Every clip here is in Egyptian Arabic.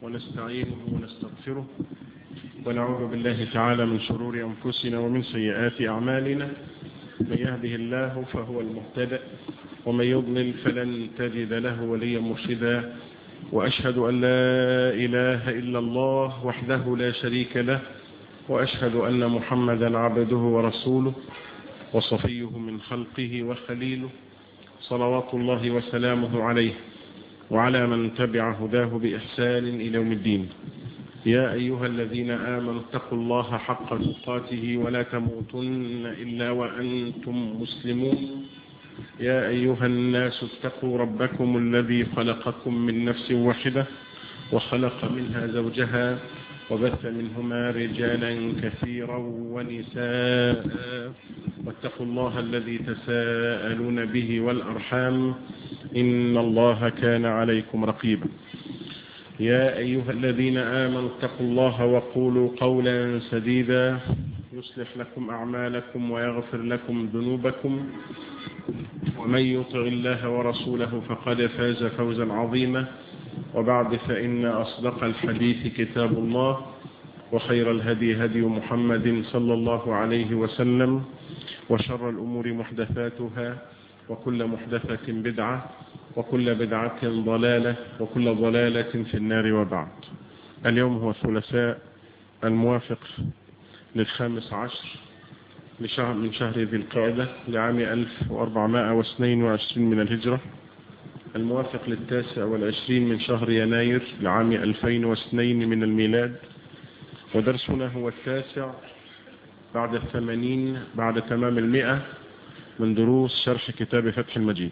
ونستعينه ونستغفره ونعوذ بالله تعالى من شرور أنفسنا ومن سيئات أعمالنا من يهده الله فهو المهتدى ومن يضلل فلن تجد له وليا مرشدا وأشهد أن لا إله إلا الله وحده لا شريك له وأشهد أن محمدا عبده ورسوله وصفيه من خلقه وخليله صلوات الله وسلامه عليه وعلى من تبع هداه بإحسان إلى يوم الدين يا أيها الذين آمنوا اتقوا الله حق تقاته ولا تموتن إلا وأنتم مسلمون يا أيها الناس اتقوا ربكم الذي خلقكم من نفس واحدة وخلق منها زوجها وبث منهما رجالا كثيرا ونساء واتقوا الله الذي تساءلون به والأرحام إن الله كان عليكم رقيبا يا أيها الذين آمنوا اتقوا الله وقولوا قولا سديدا يصلح لكم أعمالكم ويغفر لكم ذنوبكم ومن يطع الله ورسوله فقد فاز فوزا عظيما وبعد فإن أصدق الحديث كتاب الله وخير الهدي هدي محمد صلى الله عليه وسلم وشر الأمور محدثاتها وكل محدثة بدعة وكل بدعة ضلالة وكل ضلالة في النار وبعد اليوم هو الثلاثاء الموافق للخامس عشر لشهر من شهر ذي القعدة لعام 1422 من الهجرة الموافق للتاسع والعشرين من شهر يناير لعام 2002 من الميلاد ودرسنا هو التاسع بعد الثمانين بعد تمام المئة من دروس شرح كتاب فتح المجيد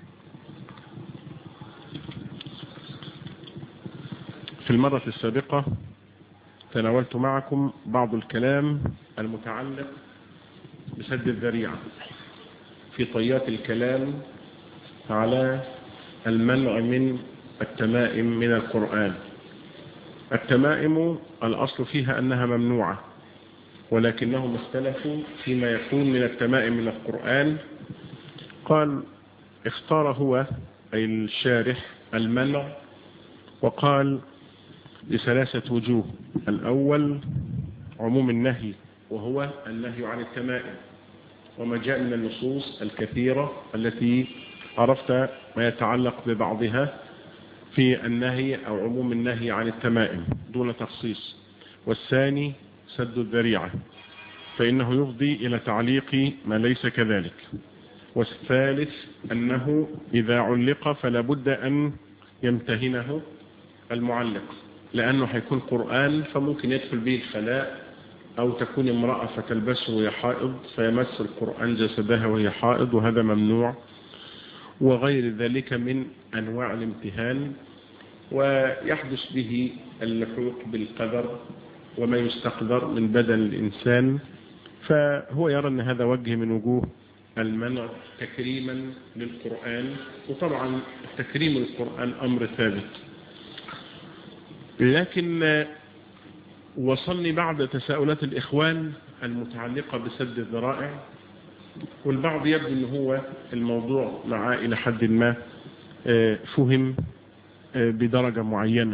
في المرة السابقة تناولت معكم بعض الكلام المتعلق بسد الذريعة في طيات الكلام على المنع من التمائم من القرآن التمائم الأصل فيها أنها ممنوعة ولكنهم اختلفوا فيما يكون من التمائم من القرآن قال اختار هو أي الشارح المنع وقال لثلاثة وجوه الأول عموم النهي وهو النهي عن التمائم وما جاء من النصوص الكثيرة التي عرفت ما يتعلق ببعضها في النهي أو عموم النهي عن التمائم دون تخصيص والثاني سد الذريعة فإنه يفضي إلى تعليق ما ليس كذلك والثالث أنه إذا علق فلا بد أن يمتهنه المعلق لأنه حيكون قرآن فممكن يدخل به الخلاء أو تكون امرأة فتلبسه وهي حائض فيمس القرآن جسدها وهي حائض وهذا ممنوع وغير ذلك من أنواع الامتهان ويحدث به اللحوق بالقدر وما يستقدر من بدن الإنسان فهو يرى أن هذا وجه من وجوه المنع تكريما للقرآن وطبعا تكريم القرآن أمر ثابت لكن وصلني بعد تساؤلات الإخوان المتعلقة بسد الذرائع والبعض يبدو أن هو الموضوع معاه إلى حد ما فهم بدرجة معينة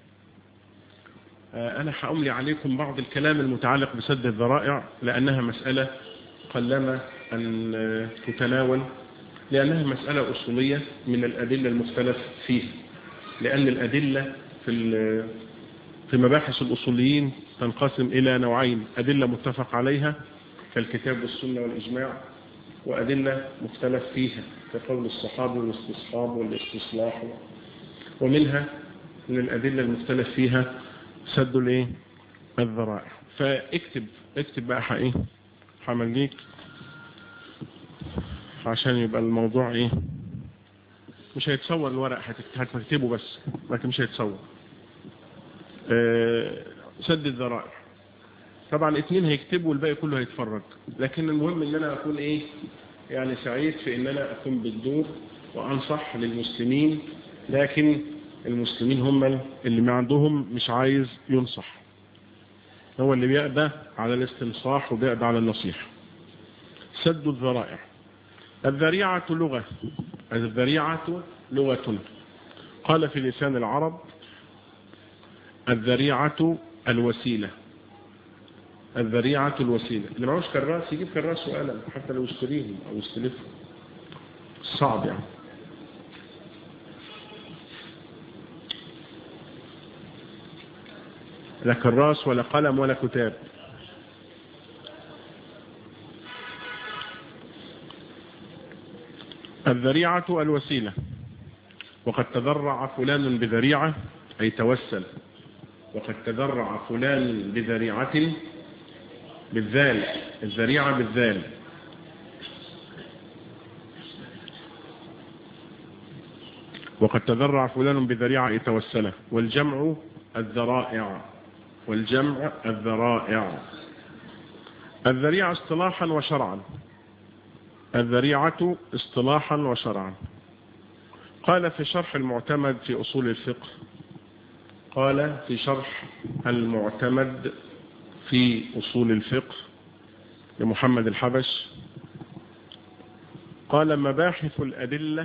أنا حأملي عليكم بعض الكلام المتعلق بسد الذرائع لأنها مسألة قلما أن تتناول لأنها مسألة أصولية من الأدلة المختلف فيها لأن الأدلة في في مباحث الأصوليين تنقسم إلى نوعين أدلة متفق عليها كالكتاب والسنة والإجماع وأدلة مختلف فيها كقول الصحابة والاستصحاب والاستصلاح ومنها من الأدلة المختلف فيها سد الايه الذرائع فاكتب اكتب بقى ايه حمليك عشان يبقى الموضوع ايه مش هيتصور الورق هتكتبه بس لكن مش هيتصور اه سد الذرائع طبعا اتنين هيكتبوا والباقي كله هيتفرج لكن المهم ان انا اكون ايه يعني سعيد في ان انا اكون بالدور وانصح للمسلمين لكن المسلمين هم اللي ما عندهم مش عايز ينصح هو اللي بيقدى على الاستنصاح وبيقدى على النصيحة سد الذرائع الذريعة لغة الذريعة لغة قال في لسان العرب الذريعة الوسيلة الذريعة الوسيلة اللي معهوش كراس يجيب كراس وقلم حتى لو يشتريهم أو يستلفهم صعب يعني لا كراس ولا قلم ولا كتاب الذريعة الوسيلة وقد تذرع فلان بذريعة أي توسل وقد تذرع فلان بذريعة بالذال الذريعة بالذال وقد تذرع فلان بذريعة أي توسله والجمع الذرائع والجمع الذرائع الذريعة اصطلاحا وشرعا الذريعة اصطلاحا وشرعا قال في شرح المعتمد في أصول الفقه قال في شرح المعتمد في أصول الفقه لمحمد الحبش قال مباحث الأدلة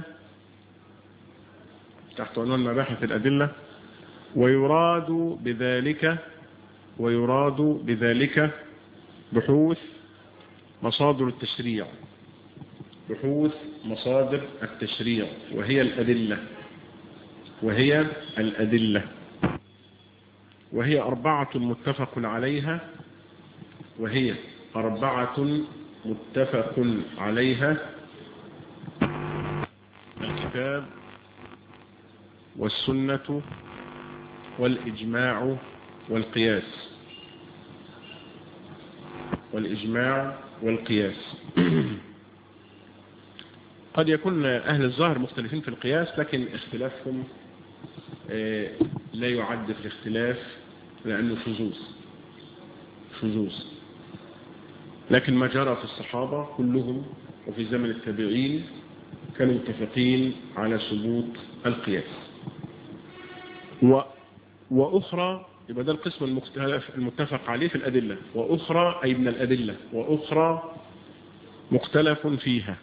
تحت عنوان مباحث الأدلة ويراد بذلك ويراد بذلك بحوث مصادر التشريع بحوث مصادر التشريع وهي الأدلة وهي الأدلة وهي أربعة متفق عليها وهي أربعة متفق عليها الكتاب والسنة والإجماع والقياس والإجماع والقياس قد يكون أهل الظاهر مختلفين في القياس لكن اختلافهم لا يعد في الاختلاف لأنه شذوذ شذوذ لكن ما جرى في الصحابة كلهم وفي زمن التابعين كانوا متفقين على ثبوت القياس و وأخرى يبقى ده القسم المختلف المتفق عليه في الأدلة وأخرى أي من الأدلة وأخرى مختلف فيها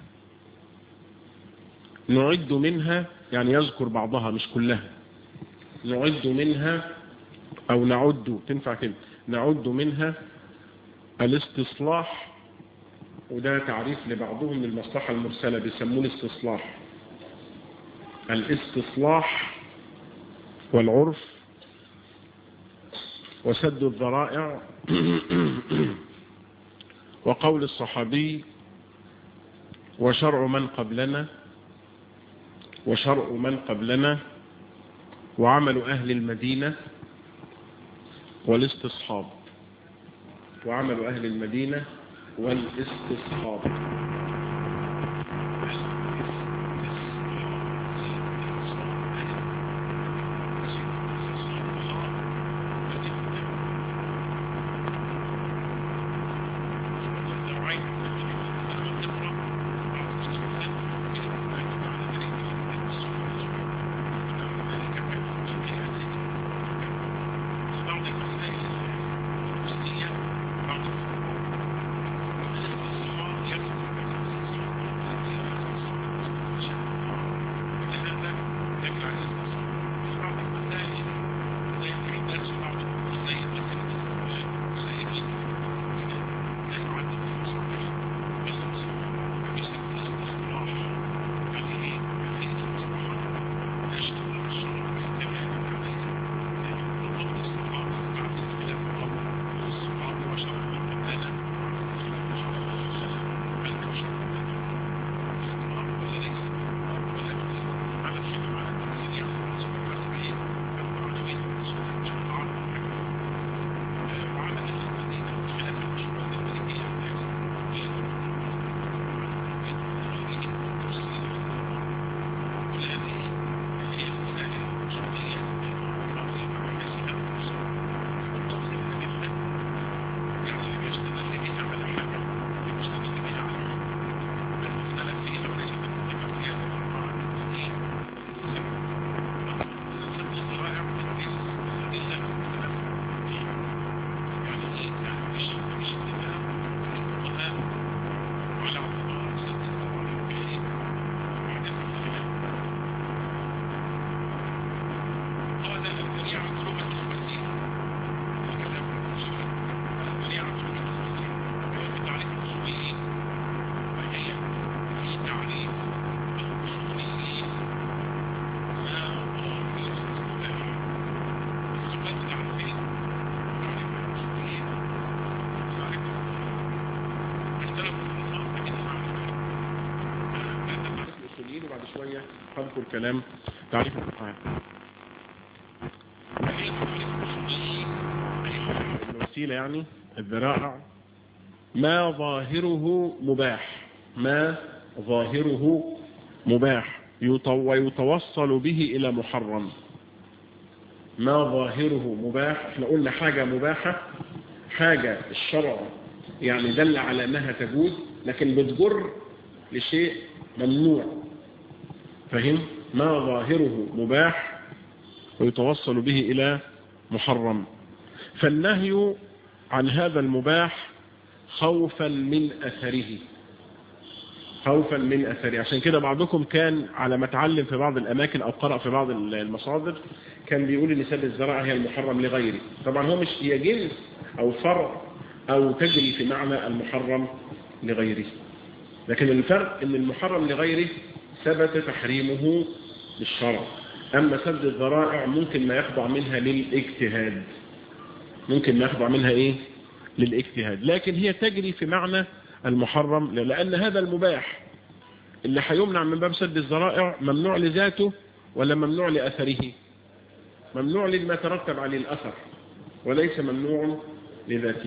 نعد منها يعني يذكر بعضها مش كلها نعد منها أو نعد تنفع كده نعد منها الاستصلاح وده تعريف لبعضهم للمصلحة المرسلة بيسموه الاستصلاح الاستصلاح والعرف وسد الذرائع وقول الصحابي وشرع من قبلنا وشرع من قبلنا وعمل أهل المدينة والاستصحاب وعمل أهل المدينة والاستصحاب شوية هذكر كلام تعريف الفقهاء الوسيلة يعني الذراع ما ظاهره مباح ما ظاهره مباح ويتوصل به إلى محرم ما ظاهره مباح احنا قلنا حاجة مباحة حاجة الشرع يعني دل على أنها تجوز لكن بتجر لشيء ممنوع فهم ما ظاهره مباح ويتوصل به إلى محرم فالنهي عن هذا المباح خوفا من أثره خوفا من أثره عشان كده بعضكم كان على ما تعلم في بعض الأماكن أو قرأ في بعض المصادر كان بيقول ان سد الزراعة هي المحرم لغيره طبعا هو مش هي جنس أو فرع أو تجري في معنى المحرم لغيره لكن الفرق ان المحرم لغيره ثبت تحريمه بالشرع أما سد الذرائع ممكن ما يخضع منها للاجتهاد ممكن ما يخضع منها إيه للاجتهاد لكن هي تجري في معنى المحرم لأن هذا المباح اللي هيمنع من باب سد الذرائع ممنوع لذاته ولا ممنوع لأثره ممنوع لما ترتب عليه الأثر وليس ممنوع لذاته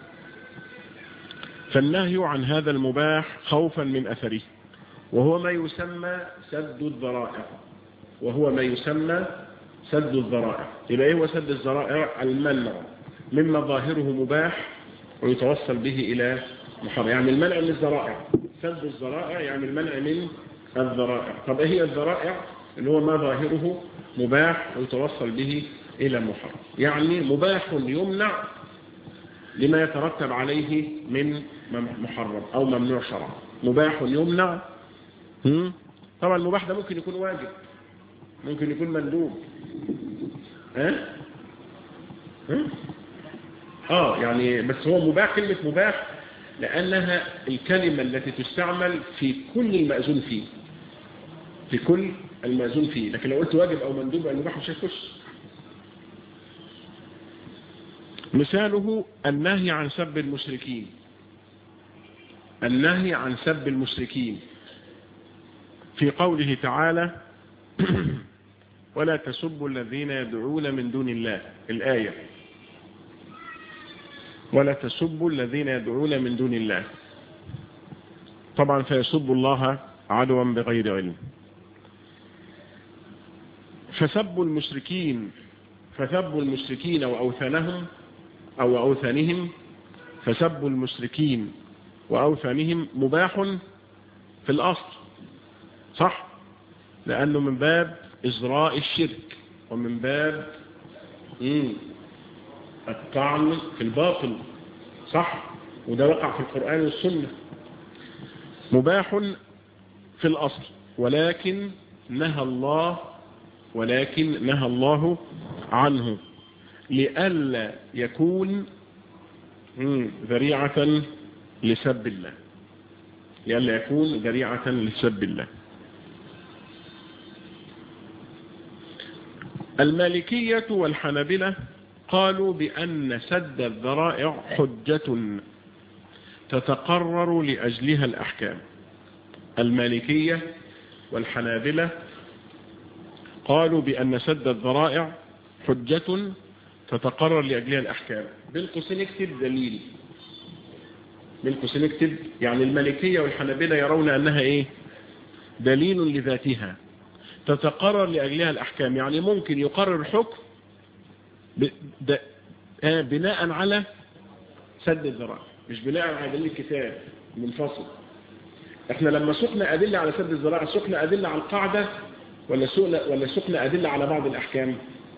فالنهي عن هذا المباح خوفا من أثره وهو ما يسمى سد الذرائع وهو ما يسمى سد الذرائع يبقى ايه هو سد الذرائع المنع مما ظاهره مباح ويتوصل به إلى محرم يعني المنع من الذرائع سد الذرائع يعني المنع من الذرائع طب ايه هي الذرائع اللي هو ما ظاهره مباح ويتوصل به إلى محرم يعني مباح يمنع لما يترتب عليه من محرم أو ممنوع شرعا مباح يمنع طبعا المباح ده ممكن يكون واجب ممكن يكون مندوب ها ها اه يعني بس هو مباح كلمة مباح لأنها الكلمة التي تستعمل في كل المأذون فيه في كل المأذون فيه لكن لو قلت واجب أو مندوب المباح مش هيخش مثاله النهي عن سب المشركين النهي عن سب المشركين في قوله تعالى ولا تسبوا الذين يدعون من دون الله الآية ولا تسبوا الذين يدعون من دون الله طبعا فيسبوا الله عدوا بغير علم فسبوا المشركين فسبوا المشركين وأوثانهم أو أوثانهم فسبوا المشركين وأوثانهم مباح في الأصل صح لأنه من باب إزراء الشرك ومن باب الطعن في الباطل صح وده وقع في القرآن والسنة مباح في الأصل ولكن نهى الله ولكن نهى الله عنه لئلا يكون ذريعة لسب الله لئلا يكون ذريعة لسب الله المالكية والحنبلة قالوا بأن سد الذرائع حجة تتقرر لأجلها الأحكام المالكية والحنابلة قالوا بأن سد الذرائع حجة تتقرر لأجلها الأحكام بالقوسين اكتب دليل بالقوسين اكتب يعني المالكية والحنابلة يرون أنها إيه دليل لذاتها تتقرر لأجلها الأحكام يعني ممكن يقرر حكم بناء على سد الذرائع مش بناء على دليل الكتاب منفصل احنا لما سقنا أدلة على سد الذرائع سقنا أدلة على القاعدة ولا سقنا ولا سقنا أدلة على بعض الأحكام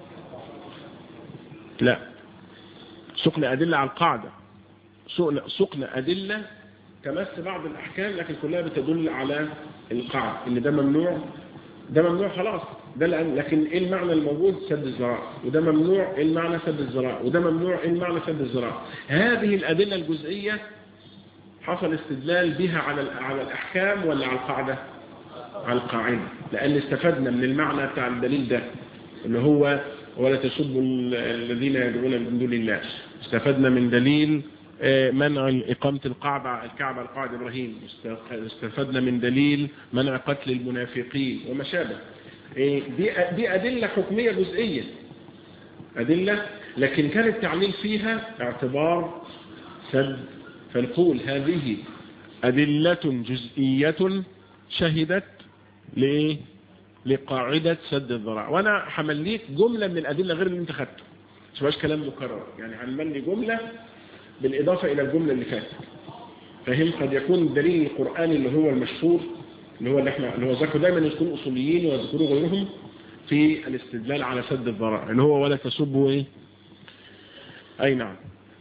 لا سقنا أدلة على القاعدة سقنا, سقنا أدلة تمس بعض الأحكام لكن كلها بتدل على القاعدة إن ده ممنوع ده ممنوع خلاص ده لأن لكن ايه المعنى الموجود سد الزراعة وده ممنوع ايه المعنى سد الزراعة وده ممنوع ايه المعنى سد الزراعة هذه الأدلة الجزئية حصل استدلال بها على على الأحكام ولا على القاعدة على القاعدة لأن استفدنا من المعنى بتاع الدليل ده اللي هو ولا تسبوا الذين يدعون من دون الله استفدنا من دليل منع إقامة القعبة الكعبة القاعد إبراهيم استفدنا من دليل منع قتل المنافقين وما شابه دي دي أدلة حكمية جزئية أدلة لكن كان التعليل فيها اعتبار سد فنقول هذه أدلة جزئية شهدت لإيه لقاعدة سد الذراع وأنا حمليك جملة من الأدلة غير اللي انت خدته مش كلام مكرر يعني هنملي جملة بالإضافة إلى الجملة اللي فاتت فهم قد يكون الدليل القرآني اللي هو المشهور اللي هو اللي احنا اللي هو ذكروا دايما يذكروا أصوليين ويذكروا غيرهم في الاستدلال على سد الذراع اللي هو ولا تسبوا ايه أي نعم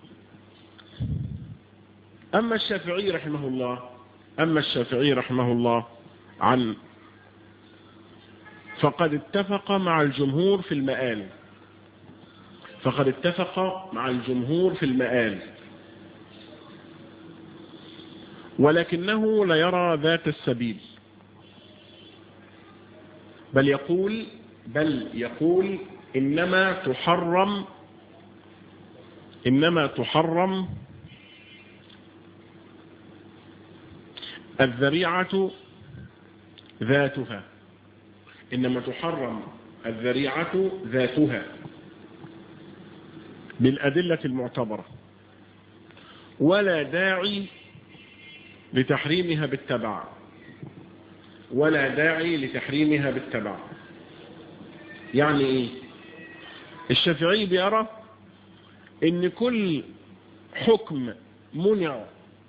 أما الشافعي رحمه الله أما الشافعي رحمه الله عن فقد اتفق مع الجمهور في المآل فقد اتفق مع الجمهور في المآل ولكنه لا يرى ذات السبيل بل يقول بل يقول إنما تحرم إنما تحرم الذريعة ذاتها إنما تحرم الذريعة ذاتها بالأدلة المعتبرة ولا داعي لتحريمها بالتبع ولا داعي لتحريمها بالتبع يعني ايه الشافعي بيرى ان كل حكم منع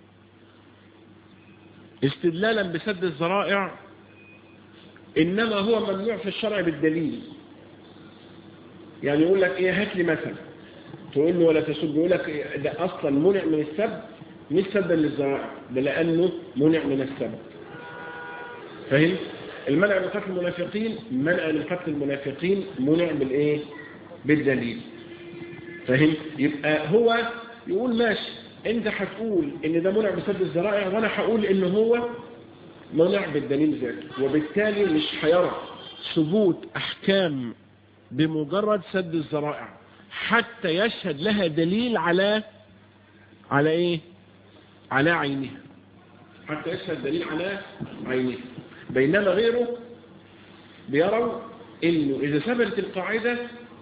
استدلالا بسد الذرائع انما هو ممنوع في الشرع بالدليل يعني يقول لك ايه هات لي مثل تقول له ولا تسب يقول لك ده اصلا منع من السب مش سدا للذرائع ده لانه منع من السب فاهم المنع من قتل المنافقين منع من قتل المنافقين منع بالايه بالدليل فاهم يبقى هو يقول ماشي انت هتقول ان ده منع بسد الذرائع وانا هقول ان هو منع بالدليل ذاته وبالتالي مش هيرى ثبوت احكام بمجرد سد الذرائع حتى يشهد لها دليل على على ايه على عينها حتى يشهد دليل على عينها بينما غيره بيروا انه اذا ثبتت القاعدة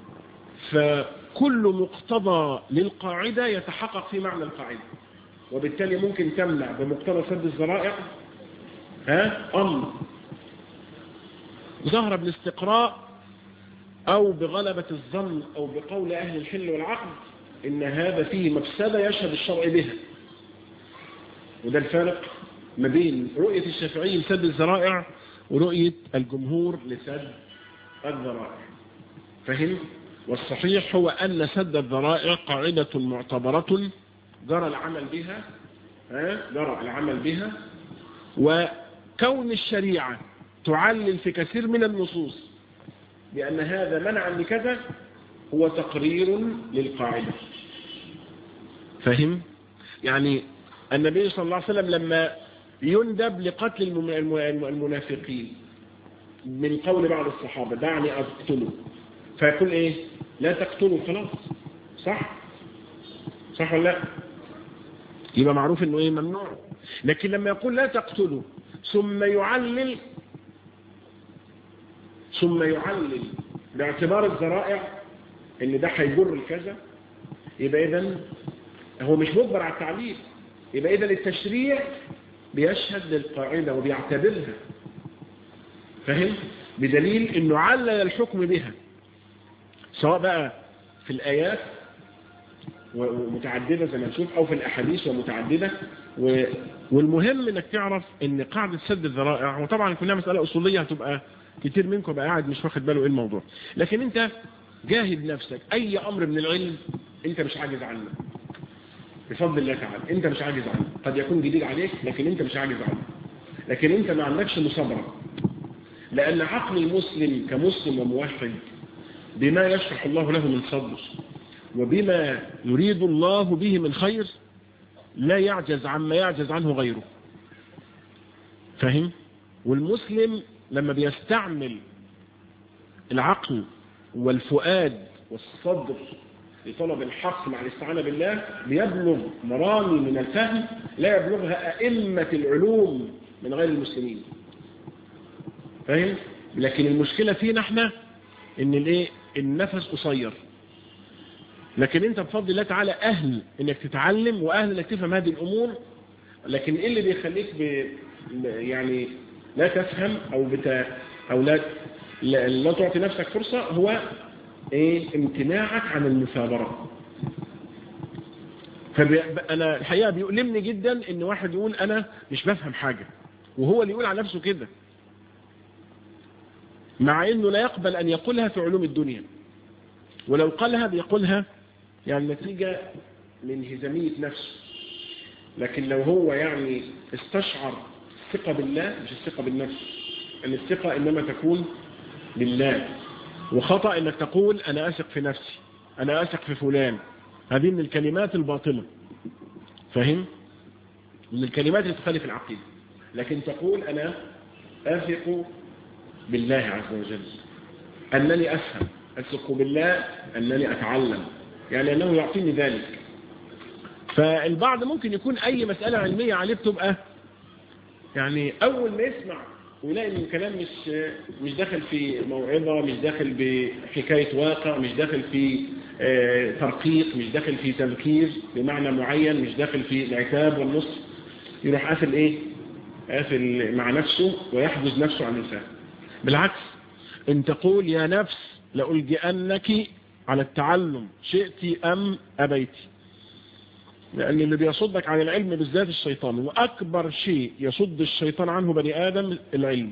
فكل مقتضى للقاعدة يتحقق في معنى القاعدة وبالتالي ممكن تمنع بمقتضى سد الذرائع ها امر ظهر بالاستقراء او بغلبة الظن او بقول اهل الحل والعقد ان هذا فيه مفسدة يشهد الشرع بها وده الفارق ما بين رؤية الشافعي لسد الذرائع ورؤية الجمهور لسد الذرائع فهم؟ والصحيح هو أن سد الذرائع قاعدة معتبرة جرى العمل بها ها؟ جرى العمل بها وكون الشريعة تعلل في كثير من النصوص بأن هذا منعا لكذا هو تقرير للقاعدة فهم؟ يعني النبي صلى الله عليه وسلم لما يندب لقتل المنافقين من قول بعض الصحابة دعني أقتله فيقول إيه لا تقتلوا خلاص صح صح ولا لا يبقى معروف انه ايه ممنوع لكن لما يقول لا تقتلوا ثم يعلل ثم يعلل باعتبار الذرائع ان ده هيجر الكذا يبقى اذا هو مش مجبر على التعليل يبقى اذا التشريع بيشهد للقاعدة وبيعتبرها فهم بدليل انه علل الحكم بها سواء بقى في الآيات ومتعددة زي ما نشوف أو في الأحاديث ومتعددة و... والمهم انك تعرف ان قاعدة سد الذرائع وطبعا كلها مسألة أصولية هتبقى كتير منكم بقى قاعد مش واخد باله ايه الموضوع لكن انت جاهد نفسك اي امر من العلم انت مش عاجز عنه بفضل الله تعالى انت مش عاجز عنه قد يكون جديد عليك لكن انت مش عاجز عنه لكن انت ما عندكش مصابرة لان عقل المسلم كمسلم وموحد بما يشرح الله له من صدر وبما يريد الله به من خير لا يعجز عما يعجز عنه غيره فهم والمسلم لما بيستعمل العقل والفؤاد والصدر لطلب الحق مع الاستعانة بالله بيبلغ مرامي من الفهم لا يبلغها أئمة العلوم من غير المسلمين فاهم؟ لكن المشكلة فينا احنا ان الايه النفس قصير لكن انت بفضل الله تعالى اهل انك تتعلم واهل انك تفهم هذه الامور لكن ايه اللي بيخليك ب... يعني لا تفهم او بت... او لا لا, لا تعطي نفسك فرصة هو ايه امتناعك عن المثابرة فانا الحقيقة بيؤلمني جدا ان واحد يقول انا مش بفهم حاجة وهو اللي يقول على نفسه كده مع انه لا يقبل ان يقولها في علوم الدنيا ولو قالها بيقولها يعني نتيجة من هزمية نفسه لكن لو هو يعني استشعر الثقة بالله مش الثقة بالنفس ان الثقة انما تكون بالله وخطأ انك تقول انا اثق في نفسي انا اثق في فلان هذه من الكلمات الباطلة فهم من الكلمات اللي تخالف العقيدة لكن تقول انا اثق بالله عز وجل انني افهم اثق بالله انني اتعلم يعني انه يعطيني ذلك فالبعض ممكن يكون اي مسألة علمية عليه بتبقى يعني اول ما يسمع ويلاقي ان الكلام مش مش داخل في موعظة مش داخل بحكاية واقع مش داخل في ترقيق مش داخل في تذكير بمعنى معين مش داخل في العتاب والنص يروح قافل ايه قافل مع نفسه ويحجز نفسه عن الفهم بالعكس ان تقول يا نفس لألجئنك على التعلم شئت أم أبيتي لأن اللي بيصدك عن العلم بالذات الشيطان وأكبر شيء يصد الشيطان عنه بني آدم العلم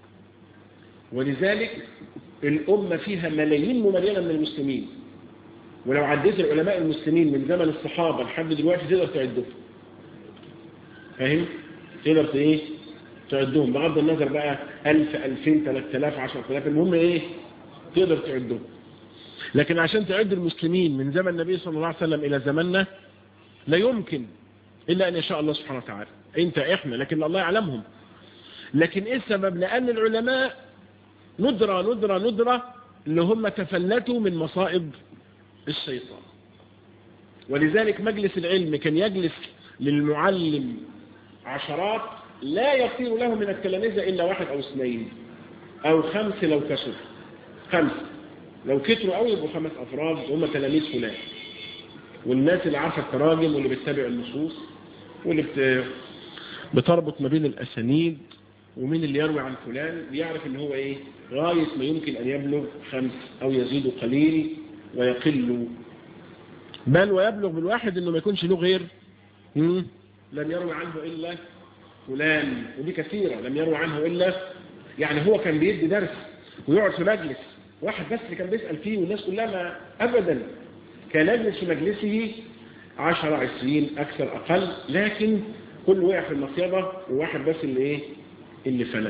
ولذلك الأمة فيها ملايين مملينة من المسلمين ولو عديت العلماء المسلمين من زمن الصحابة لحد دلوقتي تقدر تعدهم فاهم؟ تقدر ايه؟ تعدهم بغض النظر بقى 1000 2000 3000 10000 المهم ايه؟ تقدر تعدهم لكن عشان تعد المسلمين من زمن النبي صلى الله عليه وسلم إلى زمننا لا يمكن إلا أن يشاء الله سبحانه وتعالى أنت إحنا لكن الله يعلمهم لكن إيه السبب لأن العلماء ندرة ندرة ندرة اللي هم تفلتوا من مصائب الشيطان ولذلك مجلس العلم كان يجلس للمعلم عشرات لا يصير له من التلاميذ إلا واحد أو اثنين أو خمس لو كسر خمس لو كتروا قوي يبقوا خمس أفراد هم تلاميذ فلان والناس اللي عارفة التراجم واللي بتتابع النصوص واللي بت... بتربط ما بين الأسانيد ومين اللي يروي عن فلان بيعرف ان هو ايه غاية ما يمكن ان يبلغ خمس او يزيد قليل ويقل بل ويبلغ بالواحد انه ما يكونش له غير لم يروي عنه الا فلان ودي كثيرة لم يروي عنه الا يعني هو كان بيدي درس ويقعد في مجلس واحد بس اللي كان بيسأل فيه والناس كلها ما ابدا كان يجلس في مجلسه عشرة عشرين اكثر اقل لكن كل وقع في المصيبة وواحد بس اللي ايه اللي فلت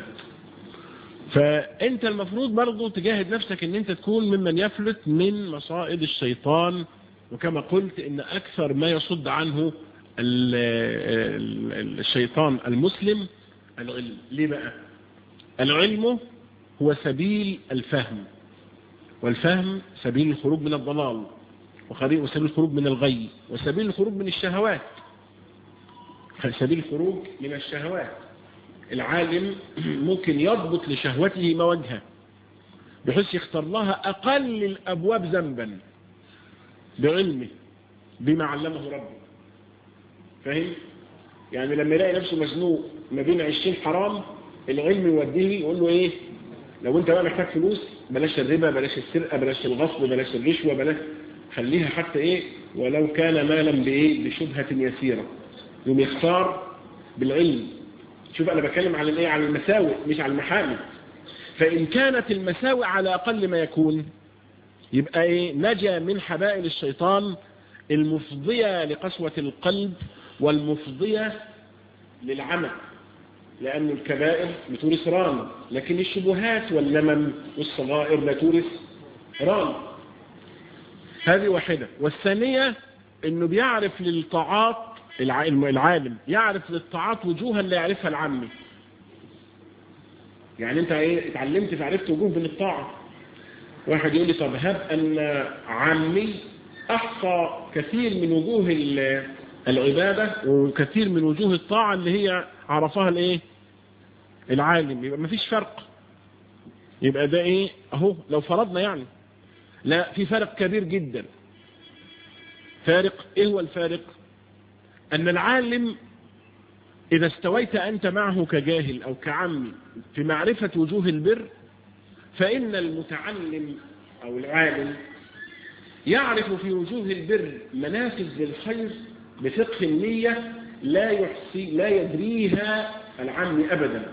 فانت المفروض برضو تجاهد نفسك ان انت تكون ممن يفلت من مصائد الشيطان وكما قلت ان اكثر ما يصد عنه الشيطان المسلم العلم ليه بقى العلم هو سبيل الفهم والفهم سبيل الخروج من الضلال وسبيل الخروج من الغي وسبيل الخروج من الشهوات سبيل الخروج من الشهوات العالم ممكن يضبط لشهوته ما وجهه بحيث يختار لها أقل الأبواب ذنبا بعلمه بما علمه ربه فاهم؟ يعني لما يلاقي نفسه مزنوق ما بين عشرين حرام العلم يوديه يقول له ايه لو انت بقى محتاج فلوس بلاش الربا بلاش السرقة بلاش الغصب بلاش الرشوة بلاش خليها حتى ايه ولو كان مالا بايه بشبهة يسيرة يوم يختار بالعلم شوف انا بتكلم على الايه على المساوئ مش على المحامي فان كانت المساوئ على اقل ما يكون يبقى ايه نجا من حبائل الشيطان المفضية لقسوة القلب والمفضية للعمى لأن الكبائر بتورث ران لكن الشبهات واللمم والصغائر لا تورث ران هذه واحدة والثانية انه بيعرف للطاعات العالم يعرف للطاعات وجوها لا يعرفها العامي يعني انت ايه اتعلمت فعرفت وجوه من الطاعة واحد يقول لي طب هب ان عمي أحصى كثير من وجوه العبادة وكثير من وجوه الطاعة اللي هي عرفها الايه العالم يبقى ما فيش فرق يبقى ده ايه اهو لو فرضنا يعني لا في فرق كبير جدا فارق ايه هو الفارق ان العالم اذا استويت انت معه كجاهل او كعمي في معرفة وجوه البر فان المتعلم او العالم يعرف في وجوه البر منافذ للخير بفقه النية لا يحصي لا يدريها العم أبدا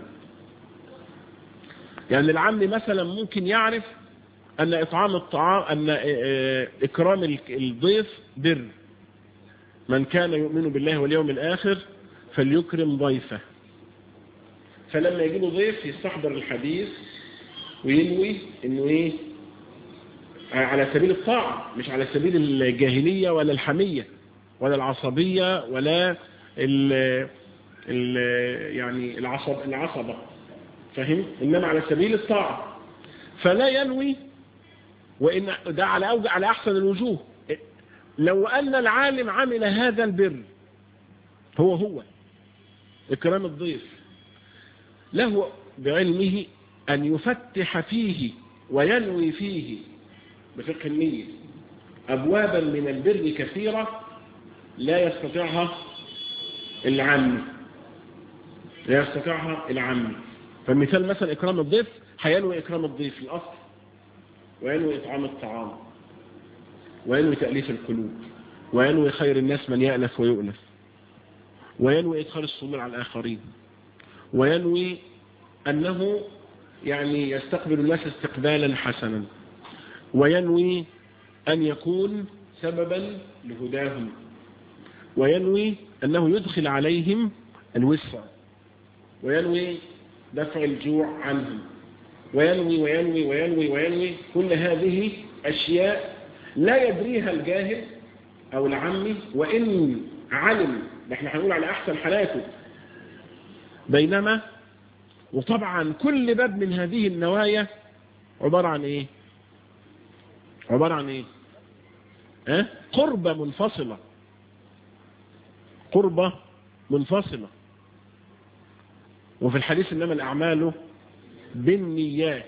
يعني العم مثلا ممكن يعرف أن إطعام الطعام أن إكرام الضيف بر من كان يؤمن بالله واليوم الآخر فليكرم ضيفه فلما يجي له ضيف يستحضر الحديث وينوي انه ايه على سبيل الطاعة مش على سبيل الجاهلية ولا الحمية ولا العصبية ولا ال ال يعني العصب العصبة فهم إنما على سبيل الطاعة فلا ينوي وإن ده على أوجه على أحسن الوجوه لو أن العالم عمل هذا البر هو هو إكرام الضيف له بعلمه أن يفتح فيه وينوي فيه بفقه النية أبوابا من البر كثيرة لا يستطيعها العام لا يستطيعها العام فالمثال مثلا إكرام الضيف هينوي إكرام الضيف في الأصل وينوي إطعام الطعام وينوي تأليف القلوب وينوي خير الناس من يألف ويؤلف وينوي إدخال السرور على الآخرين وينوي أنه يعني يستقبل الناس استقبالا حسنا وينوي أن يكون سببا لهداهم وينوي أنه يدخل عليهم الوسع وينوي دفع الجوع عنهم وينوي وينوي وينوي وينوي كل هذه أشياء لا يدريها الجاهل أو العمي وإن علم احنا هنقول على أحسن حالاته بينما وطبعا كل باب من هذه النوايا عبارة عن ايه عبارة عن ايه اه؟ قربة منفصلة قربة منفصلة وفي الحديث إنما الأعمال بالنيات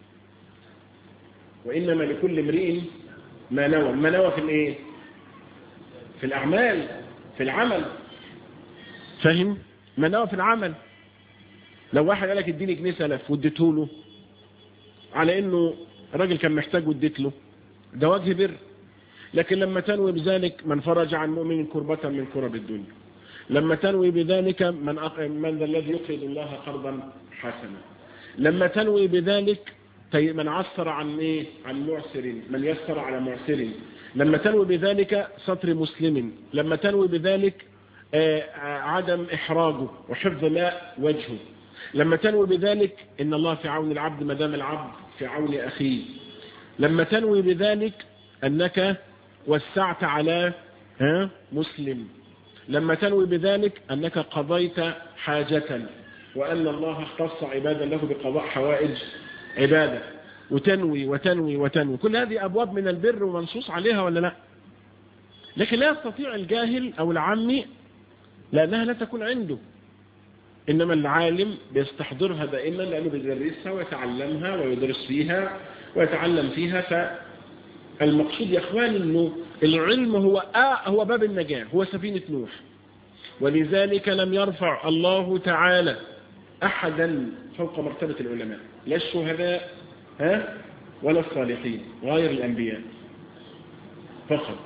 وإنما لكل امرئ ما نوى ما نوى في الايه في الأعمال في العمل فاهم ما نوى في العمل لو واحد قالك اديني جنيه سلف واديته له على انه راجل كان محتاج واديت له ده وجه بر لكن لما تنوي بذلك من فرج عن مؤمن كربة من كرب الدنيا لما تنوي بذلك من أق... من ذا الذي يقرض الله قرضا حسنا لما تنوي بذلك من عسر عن ايه عن معسر من يسر على معسر لما تنوي بذلك سطر مسلم لما تنوي بذلك آه عدم إحراجه وحفظ لا وجهه لما تنوي بذلك إن الله في عون العبد ما دام العبد في عون أخيه لما تنوي بذلك أنك وسعت على ها مسلم لما تنوي بذلك أنك قضيت حاجة وأن الله اختص عبادا له بقضاء حوائج عبادة وتنوي وتنوي وتنوي كل هذه أبواب من البر ومنصوص عليها ولا لا لكن لا يستطيع الجاهل أو العامي لأنها لا تكون عنده إنما العالم بيستحضرها دائما لأنه بيدرسها ويتعلمها ويدرس فيها ويتعلم فيها فالمقصود يا أخوان أنه العلم هو آه هو باب النجاة هو سفينة نوح ولذلك لم يرفع الله تعالى أحدا فوق مرتبة العلماء لا الشهداء ها ولا الصالحين غير الأنبياء فقط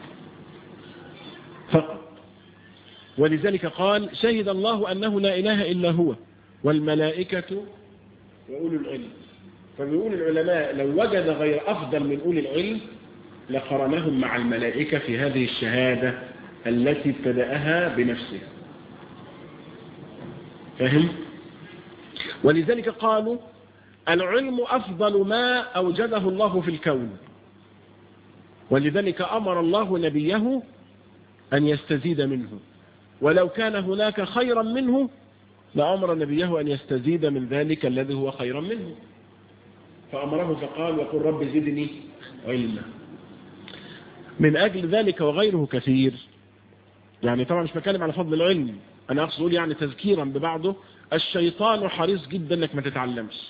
فقط ولذلك قال شهد الله أنه لا إله إلا هو والملائكة وأولو العلم فبيقول العلماء لو وجد غير أفضل من أولي العلم لقرنهم مع الملائكة في هذه الشهادة التي ابتدأها بنفسه فهم؟ ولذلك قالوا العلم أفضل ما أوجده الله في الكون ولذلك أمر الله نبيه أن يستزيد منه ولو كان هناك خيرا منه لأمر نبيه أن يستزيد من ذلك الذي هو خيرا منه فأمره فقال وقل رب زدني علما من أجل ذلك وغيره كثير يعني طبعا مش بتكلم على فضل العلم أنا أقصد أقول يعني تذكيرا ببعضه الشيطان حريص جدا أنك ما تتعلمش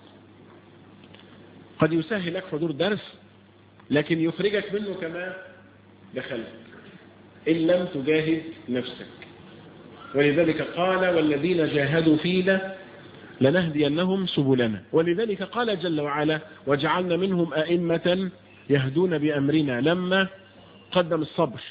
قد يسهل لك حضور درس لكن يخرجك منه كما دخلت إن لم تجاهد نفسك ولذلك قال والذين جاهدوا فينا لنهدينهم سبلنا ولذلك قال جل وعلا وجعلنا منهم أئمة يهدون بأمرنا لما قدم الصبر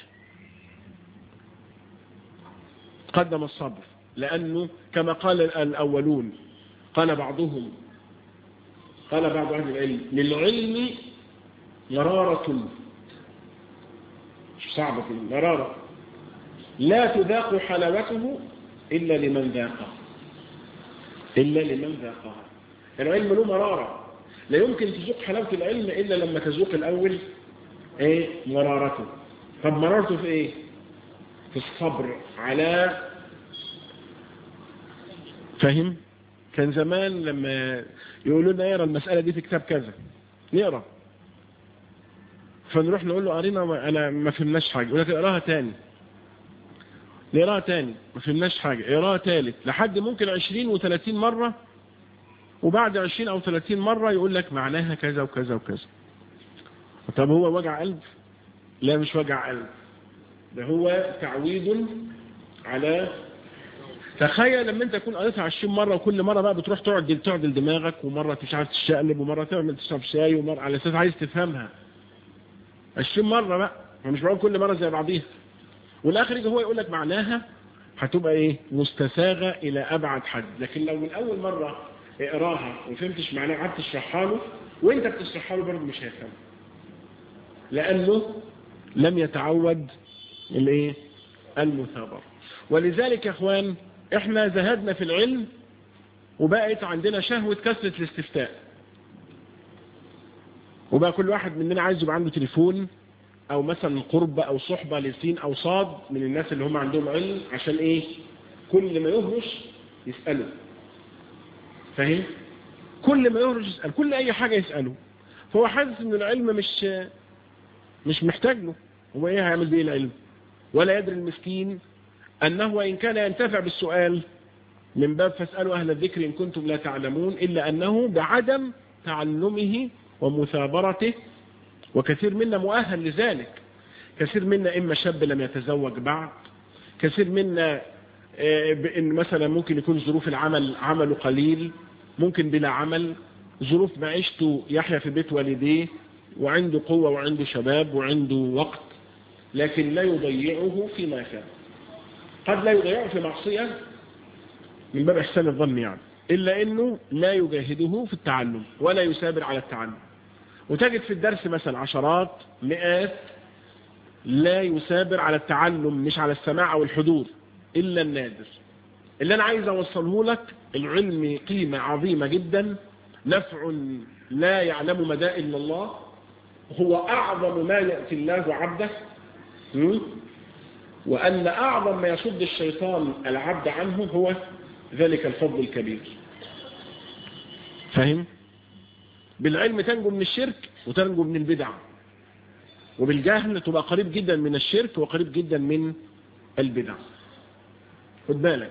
قدم الصبر لأنه كما قال الأولون قال بعضهم قال بعض أهل العلم للعلم مرارة صعبة مرارة لا تذاق حلاوته إلا لمن ذاقه إلا لمن ذاقها العلم له مرارة لا يمكن تذوق حلاوة العلم إلا لما تذوق الأول إيه مرارته طب مرارته في إيه في الصبر على فهم كان زمان لما يقولوا لنا اقرا المسألة دي في كتاب كذا نقرا فنروح نقول له قرينا انا ما فهمناش حاجة يقول لك اقراها تاني نقراها تاني ما فهمناش حاجة اقراها تالت لحد ممكن 20 و30 مرة وبعد 20 او 30 مرة يقول لك معناها كذا وكذا وكذا طب هو وجع قلب لا مش وجع قلب ده هو تعويض على تخيل لما انت تكون قريتها 20 مرة وكل مرة بقى بتروح تعدل تعدل دماغك ومرة مش عارف تشقلب ومرة تعمل تشرب شاي ومرة على اساس عايز تفهمها 20 مرة بقى مش بقول كل مرة زي بعضيها والاخر يجي هو يقول لك معناها هتبقى ايه مستساغة الى ابعد حد لكن لو من اول مرة اقراها وفهمتش معناها قعدت تشرحها له وانت بتشرحها له برضه مش هيفهم لانه لم يتعود الايه المثابرة ولذلك يا اخوان احنا زهدنا في العلم وبقت عندنا شهوة كثرة الاستفتاء وبقى كل واحد مننا عايز يبقى عنده تليفون او مثلا قرب او صحبة لسين او صاد من الناس اللي هم عندهم علم عشان ايه كل ما يهرش يسأله فاهم كل ما يهرش يسأل كل اي حاجة يسأله فهو حاسس ان العلم مش مش محتاج له هو ايه هيعمل بيه العلم ولا يدري المسكين أنه وإن كان ينتفع بالسؤال من باب فاسألوا أهل الذكر إن كنتم لا تعلمون إلا أنه بعدم تعلمه ومثابرته وكثير منا مؤهل لذلك كثير منا إما شاب لم يتزوج بعد كثير منا إن مثلا ممكن يكون ظروف العمل عمله قليل ممكن بلا عمل ظروف معيشته يحيا في بيت والديه وعنده قوة وعنده شباب وعنده وقت لكن لا يضيعه فيما كان قد لا يضيعه في معصية من باب إحسان الظن يعني إلا أنه لا يجاهده في التعلم ولا يسابر على التعلم وتجد في الدرس مثلا عشرات مئات لا يسابر على التعلم مش على السماع أو الحضور إلا النادر اللي أنا عايز أوصله لك العلم قيمة عظيمة جدا نفع لا يعلم مدى إلا الله هو أعظم ما يأتي الله عبده وأن أعظم ما يصد الشيطان العبد عنه هو ذلك الفضل الكبير فهم؟ بالعلم تنجو من الشرك وتنجو من البدع وبالجهل تبقى قريب جدا من الشرك وقريب جدا من البدع خد بالك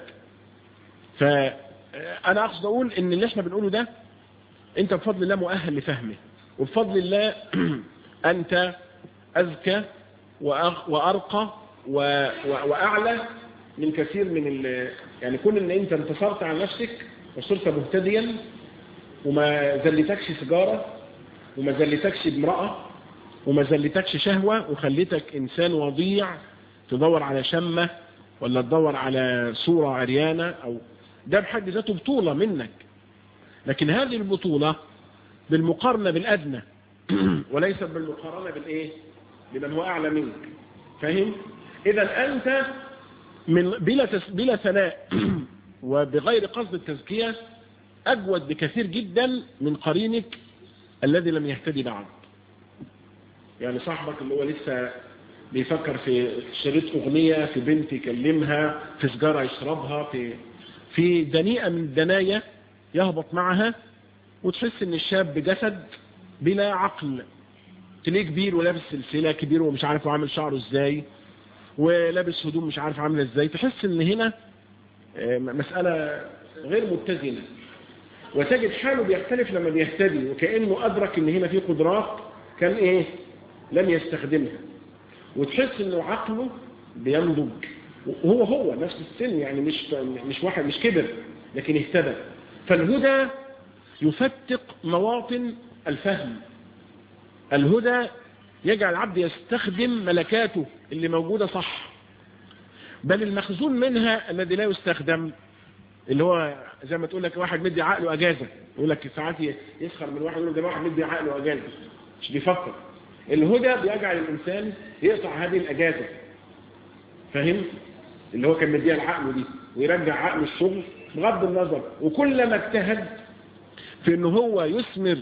فأنا أقصد أقول إن اللي احنا بنقوله ده أنت بفضل الله مؤهل لفهمه وبفضل الله أنت أذكى وأرقى وأعلى من كثير من ال يعني كون ان انت انتصرت على نفسك وصرت مهتديا وما زلتكش سيجارة وما زلتكش امرأة وما زلتكش شهوة وخليتك انسان وضيع تدور على شمة ولا تدور على صورة عريانة او ده بحد ذاته بطولة منك لكن هذه البطولة بالمقارنة بالأدنى وليست بالمقارنة بالايه بمن هو أعلى منك فاهم إذا أنت من بلا تس بلا ثناء وبغير قصد التزكية أجود بكثير جدا من قرينك الذي لم يهتدي بعد يعني صاحبك اللي هو لسه بيفكر في شريط أغنية في بنت يكلمها في سجارة يشربها في في دنيئة من الدنايا يهبط معها وتحس ان الشاب جسد بلا عقل تلاقيه كبير ولابس سلسلة كبير ومش عارف عامل شعره ازاي ولابس هدوم مش عارف عامله ازاي تحس ان هنا مسألة غير متزنة وتجد حاله بيختلف لما بيهتدي وكأنه أدرك ان هنا في قدرات كان ايه لم يستخدمها وتحس انه عقله بينضج وهو هو نفس السن يعني مش مش واحد مش كبر لكن اهتدى فالهدى يفتق مواطن الفهم الهدى يجعل العبد يستخدم ملكاته اللي موجودة صح بل المخزون منها الذي لا يستخدم اللي هو زي ما تقول لك واحد مدي عقله اجازة يقول لك ساعات يسخر من واحد يقول ده واحد مدي عقله اجازة مش بيفكر الهدى بيجعل الانسان يقطع هذه الاجازة فاهم اللي هو كان مديها العقل دي ويرجع عقله الشغل بغض النظر وكلما اجتهد في انه هو يثمر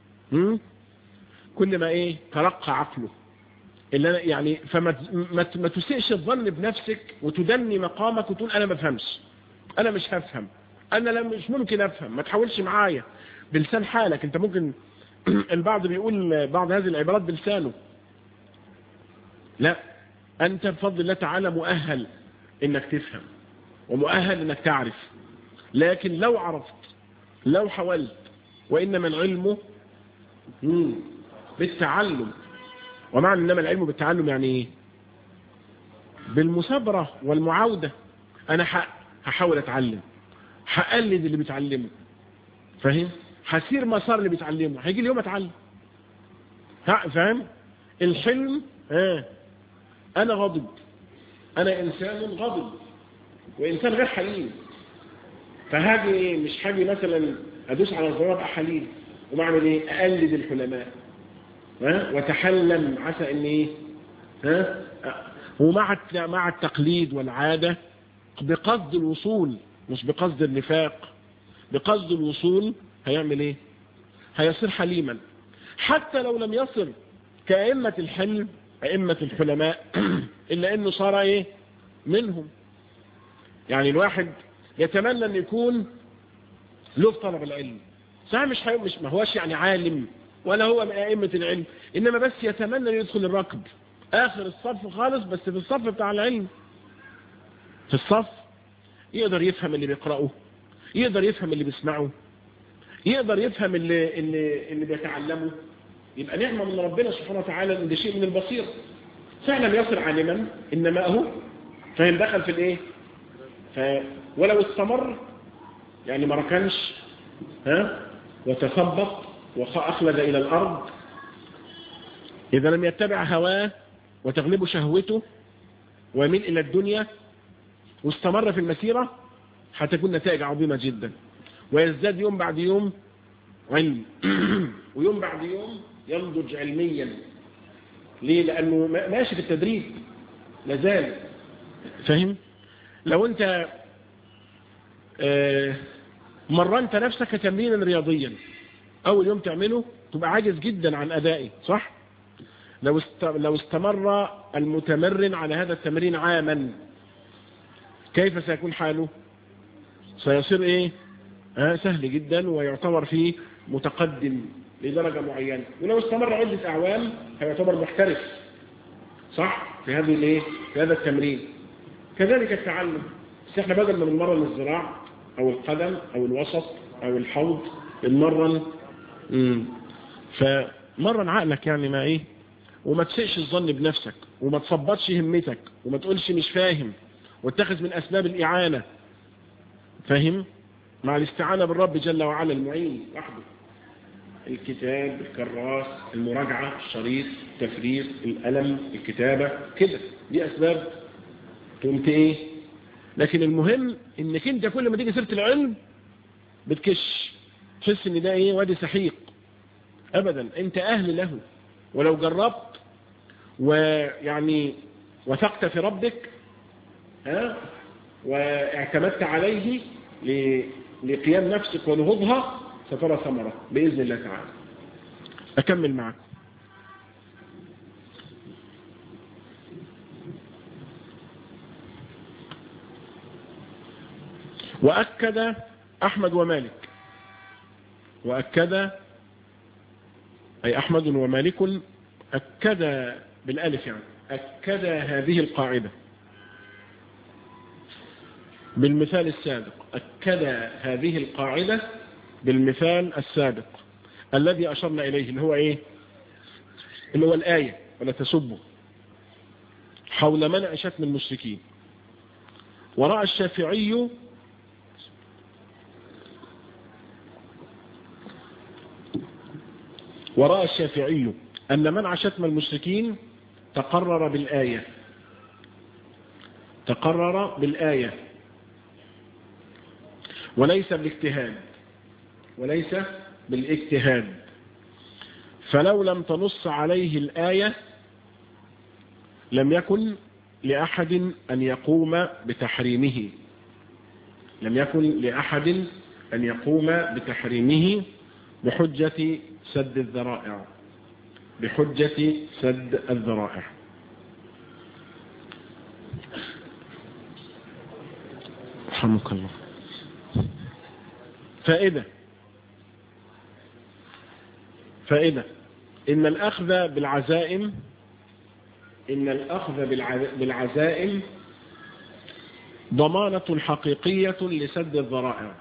كل ما ايه ترقى عقله اللي أنا يعني فما ما تسيئش الظن بنفسك وتدني مقامك وتقول انا ما بفهمش انا مش هفهم انا لا مش ممكن افهم ما تحاولش معايا بلسان حالك انت ممكن البعض بيقول بعض هذه العبارات بلسانه لا انت بفضل الله تعالى مؤهل انك تفهم ومؤهل انك تعرف لكن لو عرفت لو حاولت وانما العلم بالتعلم ومعنى انما العلم بالتعلم يعني ايه بالمثابرة والمعاودة انا هحاول اتعلم هقلد اللي بيتعلمه فاهم هسير مسار اللي بيتعلمه هيجي اليوم اتعلم فاهم الحلم ها انا غضب انا انسان غضب وانسان غير حليم فهاجي ايه مش هاجي مثلا ادوس على الزرار ابقى حليم ومعمل ايه اقلد الحلماء ها وتحلم عسى ان ايه ها ومع مع التقليد والعادة بقصد الوصول مش بقصد النفاق بقصد الوصول هيعمل ايه هيصير حليما حتى لو لم يصل كأئمة الحلم أئمة الحلماء إلا أنه صار إيه منهم يعني الواحد يتمنى أن يكون له طلب العلم صحيح مش مش ما هوش يعني عالم ولا هو من أئمة العلم إنما بس يتمنى أن يدخل الركب آخر الصف خالص بس في الصف بتاع العلم في الصف يقدر يفهم اللي بيقرأه يقدر يفهم اللي بيسمعه يقدر يفهم اللي, اللي, اللي بيتعلمه يبقى نعمة من ربنا سبحانه وتعالى ان ده شيء من البصير فعلا يصل عالما انما هو فهم دخل في الايه ف... ولو استمر يعني ما ركنش ها وتثبط وأخلد إلى الأرض إذا لم يتبع هواه وتغلب شهوته ويميل إلى الدنيا واستمر في المسيرة هتكون نتائج عظيمة جدا ويزداد يوم بعد يوم علم ويوم بعد يوم ينضج علميا ليه لأنه ماشي في التدريب لازال فاهم لو انت اه مرنت نفسك تمرينا رياضيا اول يوم تعمله تبقى عاجز جدا عن ادائه صح لو لو استمر المتمرن على هذا التمرين عاما كيف سيكون حاله سيصير ايه آه سهل جدا ويعتبر فيه متقدم لدرجة معينة ولو استمر عدة اعوام هيعتبر محترف صح في هذه الايه في هذا التمرين كذلك التعلم بس احنا بدل ما نمرن الذراع او القدم او الوسط او الحوض نمرن فمرن عقلك يعني ما ايه وما تسئش الظن بنفسك وما تصبطش همتك وما تقولش مش فاهم واتخذ من اسباب الاعانة فاهم مع الاستعانة بالرب جل وعلا المعين وحده الكتاب الكراس المراجعة الشريط التفريغ الألم الكتابة كده دي أسباب تقوم ايه لكن المهم انك انت كل ما تيجي سيره العلم بتكش تحس ان ده ايه وادي سحيق ابدا انت اهل له ولو جربت ويعني وثقت في ربك ها واعتمدت عليه لقيام نفسك ونهوضها سترى ثمرة بإذن الله تعالى أكمل معك وأكد أحمد ومالك وأكد أي أحمد ومالك أكد بالألف يعني أكد هذه القاعدة بالمثال السابق أكد هذه القاعدة بالمثال السابق الذي أشرنا إليه اللي هو إيه اللي هو الآية ولا تسبه حول منع شتم المشركين ورأى الشافعي ورأى الشافعي أن منع شتم المشركين تقرر بالآية تقرر بالآية وليس بالاجتهاد وليس بالاجتهاد فلو لم تنص عليه الآية لم يكن لأحد أن يقوم بتحريمه لم يكن لأحد أن يقوم بتحريمه بحجة سد الذرائع بحجة سد الذرائع رحمك الله فائدة فائدة إن الأخذ بالعزائم إن الأخذ بالعزائم ضمانة حقيقية لسد الذرائع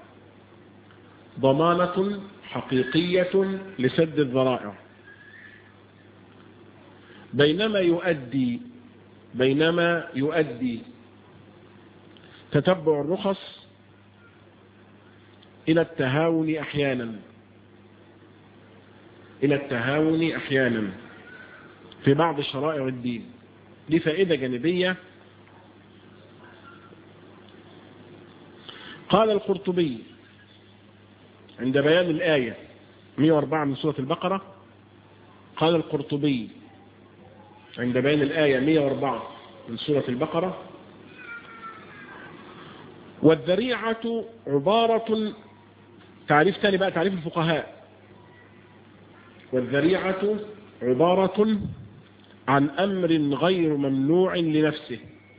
ضمانة حقيقية لسد الذرائع بينما يؤدي بينما يؤدي تتبع الرخص إلى التهاون أحيانا إلى التهاون أحيانا في بعض شرائع الدين دي فائدة جانبية قال القرطبي عند بيان الآية 104 من سورة البقرة قال القرطبي عند بيان الآية 104 من سورة البقرة والذريعة عبارة تعريف ثاني بقى تعريف الفقهاء والذريعة عبارة عن أمر غير ممنوع لنفسه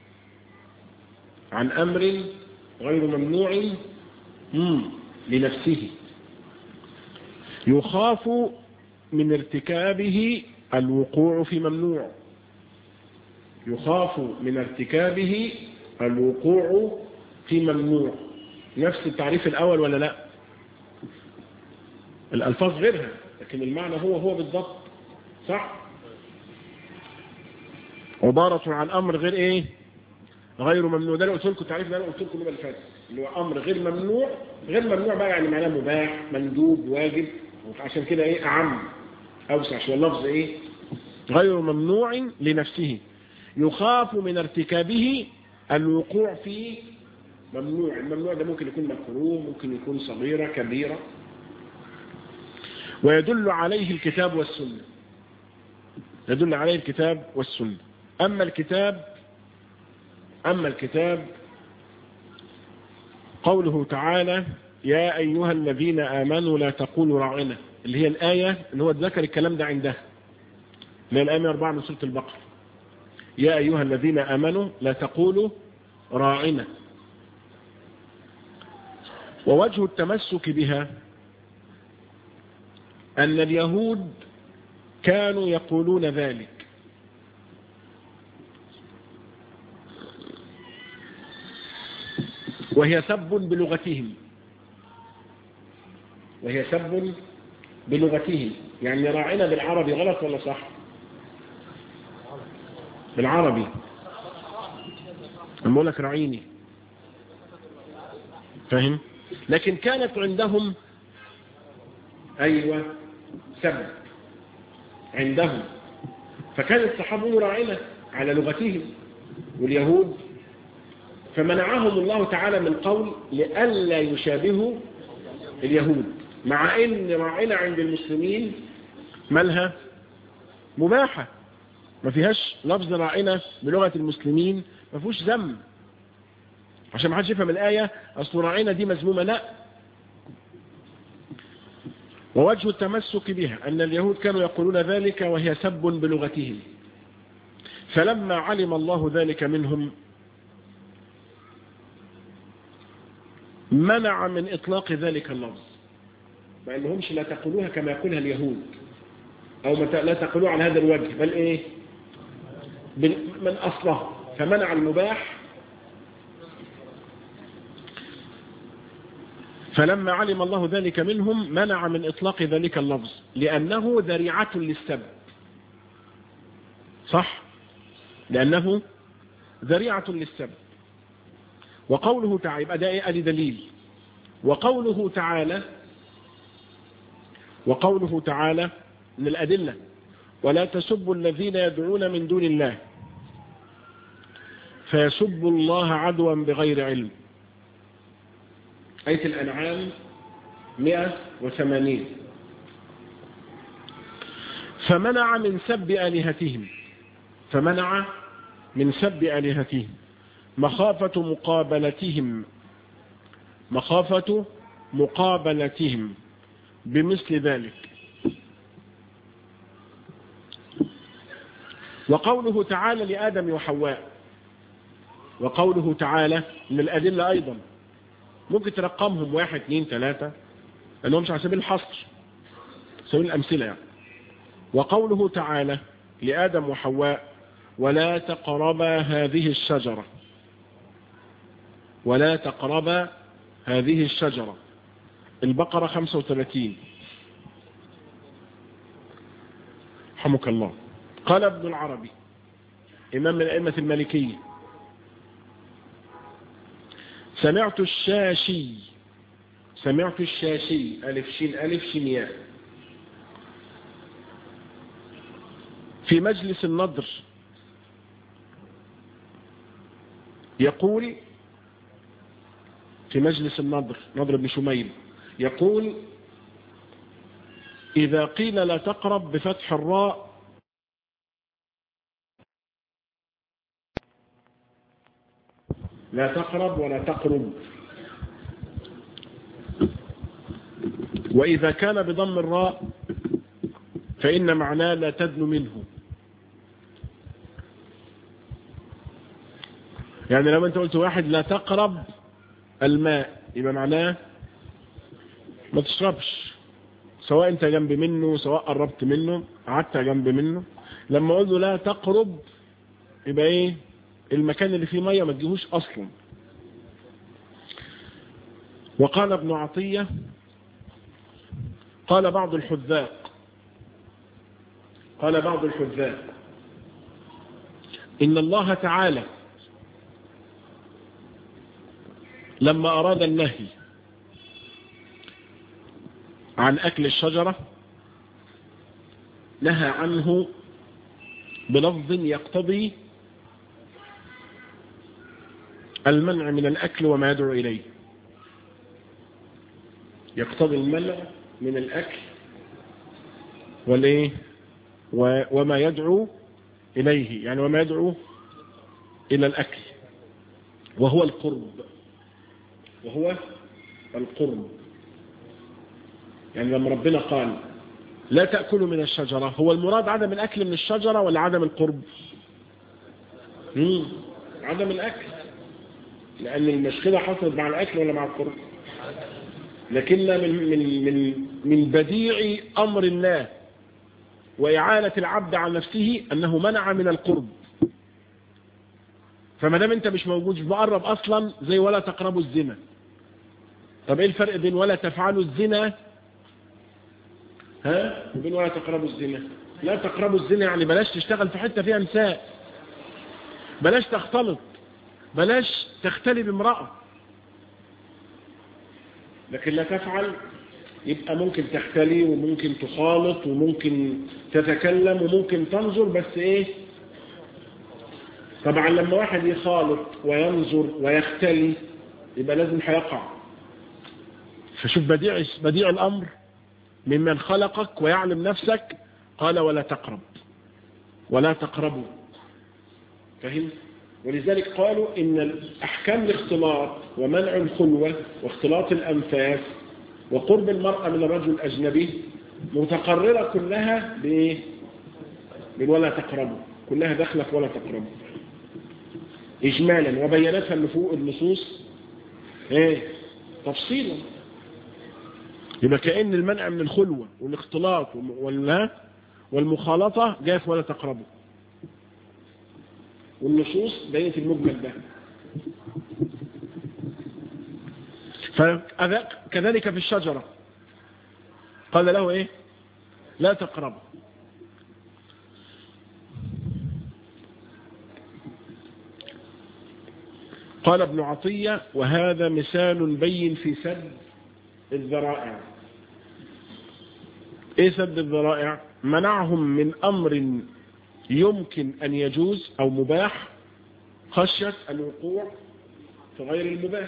عن أمر غير ممنوع لنفسه يخاف من ارتكابه الوقوع في ممنوع يخاف من ارتكابه الوقوع في ممنوع نفس التعريف الأول ولا لا الألفاظ غيرها لكن المعنى هو هو بالضبط صح عبارة عن أمر غير إيه غير ممنوع ده أنا قلت لكم تعريف ده أنا قلت لكم اللي فات اللي هو أمر غير ممنوع غير ممنوع بقى يعني معناه مباح مندوب واجب عشان كده إيه أعم أوسع شوية اللفظ إيه غير ممنوع لنفسه يخاف من ارتكابه الوقوع في ممنوع الممنوع ده ممكن يكون مكروه ممكن يكون صغيرة كبيرة ويدل عليه الكتاب والسنة يدل عليه الكتاب والسنة أما الكتاب أما الكتاب قوله تعالى يا أيها الذين آمنوا لا تقولوا راعنا اللي هي الآية اللي هو ذكر الكلام ده عندها اللي هي الآية 4 من سورة البقرة يا أيها الذين آمنوا لا تقولوا راعنا ووجه التمسك بها أن اليهود كانوا يقولون ذلك وهي سب بلغتهم وهي سب بلغتهم يعني راعنا بالعربي غلط ولا صح بالعربي أقول لك راعيني فهم لكن كانت عندهم أيوة سب عندهم فكان الصحابة راعنا على لغتهم واليهود فمنعهم الله تعالى من قول لئلا يشابهوا اليهود مع ان راعنا عند المسلمين مالها مباحة ما فيهاش لفظ راعنا بلغة المسلمين ما فيهوش ذم عشان ما حدش يفهم الآية أصل راعنا دي مذمومة لا ووجه التمسك بها أن اليهود كانوا يقولون ذلك وهي سب بلغتهم فلما علم الله ذلك منهم منع من إطلاق ذلك اللفظ ما أنهمش لا تقولوها كما يقولها اليهود أو لا تقولوا على هذا الوجه بل إيه من أصله فمنع المباح فلما علم الله ذلك منهم منع من إطلاق ذلك اللفظ لأنه ذريعة للسب صح لأنه ذريعة للسب وقوله تعالى يبقى ده ايه دليل وقوله تعالى وقوله تعالى من الأدلة ولا تسبوا الذين يدعون من دون الله فيسبوا الله عدوا بغير علم آية الأنعام 180 فمنع من سب آلهتهم فمنع من سب آلهتهم مخافة مقابلتهم مخافة مقابلتهم بمثل ذلك وقوله تعالى لآدم وحواء وقوله تعالى من الأدلة أيضا ممكن ترقمهم واحد اثنين ثلاثة لأنهم مش على سبيل الحصر سبيل الأمثلة يعني وقوله تعالى لآدم وحواء ولا تقربا هذه الشجرة ولا تقربا هذه الشجرة البقرة 35 حمك الله قال ابن العربي إمام من أئمة المالكية سمعت الشاشي سمعت الشاشي ألف شين ألف شين ياء في مجلس النضر يقول في مجلس النضر نضر بن شميل يقول إذا قيل لا تقرب بفتح الراء لا تقرب ولا تقرب وإذا كان بضم الراء فإن معناه لا تدن منه يعني لما انت قلت واحد لا تقرب الماء يبقى معناه ما تشربش سواء انت جنب منه سواء قربت منه قعدت جنب منه لما اقول له لا تقرب يبقى ايه المكان اللي فيه ميه ما تجيهوش اصلا وقال ابن عطية قال بعض الحذاق قال بعض الحذاق إن الله تعالى لما أراد النهي عن أكل الشجرة نهى عنه بلفظ يقتضي المنع من الأكل وما يدعو إليه يقتضي المنع من الأكل والإيه وما يدعو إليه يعني وما يدعو إلى الأكل وهو القرب وهو القرب يعني لما ربنا قال لا تأكلوا من الشجرة هو المراد عدم الأكل من الشجرة ولا عدم القرب مم. عدم الأكل لأن المشكلة حصلت مع الأكل ولا مع القرب لكن من, من, من, من بديع أمر الله وإعانة العبد على نفسه أنه منع من القرب فما دام انت مش موجود مقرب اصلا زي ولا تقربوا الزنا طب ايه الفرق بين ولا تفعلوا الزنا ها وبين ولا تقربوا الزنا لا تقربوا الزنا يعني بلاش تشتغل في حتة فيها نساء بلاش تختلط بلاش تختلي بامرأة لكن لا تفعل يبقى ممكن تختلي وممكن تخالط وممكن تتكلم وممكن تنظر بس ايه طبعا لما واحد يخالط وينظر ويختلي يبقى لازم هيقع فشوف بديع بديع الامر ممن خلقك ويعلم نفسك قال ولا تقرب ولا تقربوا فهم ولذلك قالوا ان احكام الاختلاط ومنع الخلوة واختلاط الانفاس وقرب المرأة من الرجل الاجنبي متقررة كلها بايه ولا تقربوا كلها داخله في ولا تقربوا اجمالا وبينتها النصوص ايه تفصيلا يبقى كأن المنع من الخلوة والاختلاط ولا والمخالطة جاءت ولا تقربوا والنصوص بينت المجمل ده فكذلك في الشجرة قال له ايه لا تقربوا قال ابن عطية وهذا مثال بين في سد الذرائع ايه سد الذرائع منعهم من امر يمكن ان يجوز او مباح خشية الوقوع في غير المباح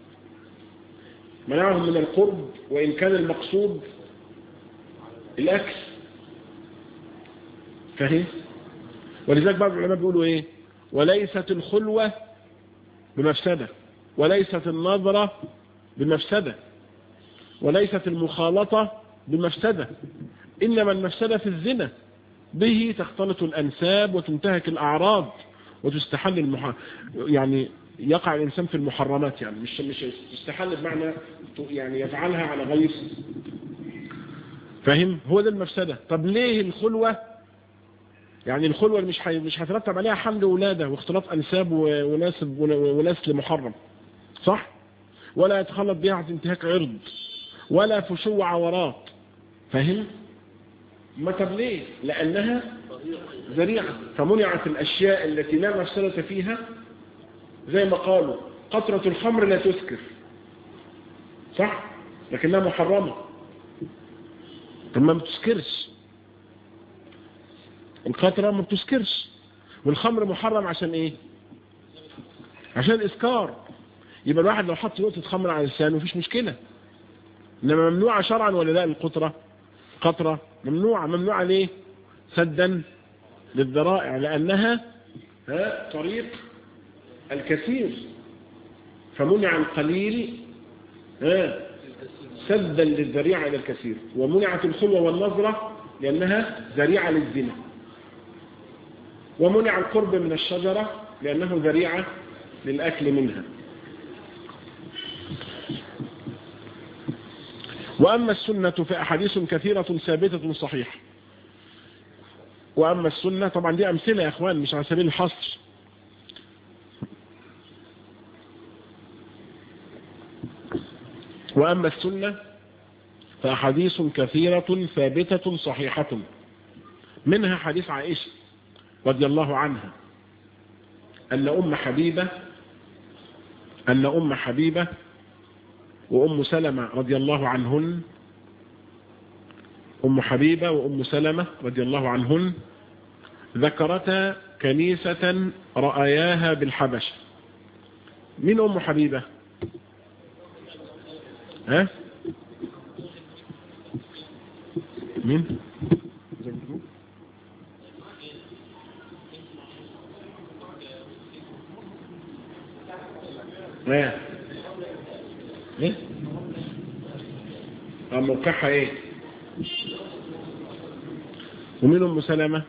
منعهم من القرب وان كان المقصود الاكل فاهم ولذلك بعض العلماء بيقولوا ايه وليست الخلوة بمفسدة وليست النظرة بمفسدة وليست المخالطة بمفسدة إنما المفسدة في الزنا به تختلط الأنساب وتنتهك الأعراض وتستحل المح... يعني يقع الإنسان في المحرمات يعني مش مش تستحل بمعنى يعني يفعلها على غير فاهم هو ده المفسدة طب ليه الخلوة يعني الخلوة مش حي... مش هترتب عليها حمل ولادة واختلاط أنساب وناسب ونسل محرم صح ولا يتخلط بها انتهاك عرض ولا فشو عورات فاهم ما طب ليه لأنها ذريعة فمنعت الأشياء التي لا مفسدة فيها زي ما قالوا قطرة الخمر لا تسكر صح لكنها محرمة طب ما بتسكرش القطرة ما بتسكرش والخمر محرم عشان ايه عشان الاسكار يبقى الواحد لو حط نقطة خمر على لسانه مفيش مشكلة انما ممنوعة شرعا ولا لا القطرة قطرة ممنوعة ممنوعة ليه سدا للذرائع لانها ها طريق الكثير فمنع القليل ها سدا للذريعة الى الكثير ومنعت الخلوة والنظرة لانها ذريعة للزنا ومنع القرب من الشجرة لأنه ذريعة للأكل منها وأما السنة فأحاديث كثيرة ثابتة صحيحة وأما السنة طبعا دي أمثلة يا أخوان مش على سبيل الحصر وأما السنة فأحاديث كثيرة ثابتة صحيحة منها حديث عائشة رضي الله عنها أن أم حبيبة أن أم حبيبة وأم سلمة رضي الله عنهن أم حبيبة وأم سلمة رضي الله عنهن ذكرتا كنيسة رأياها بالحبشة من أم حبيبة ها مين ايه ايه موقعها ايه ومين ام سلمة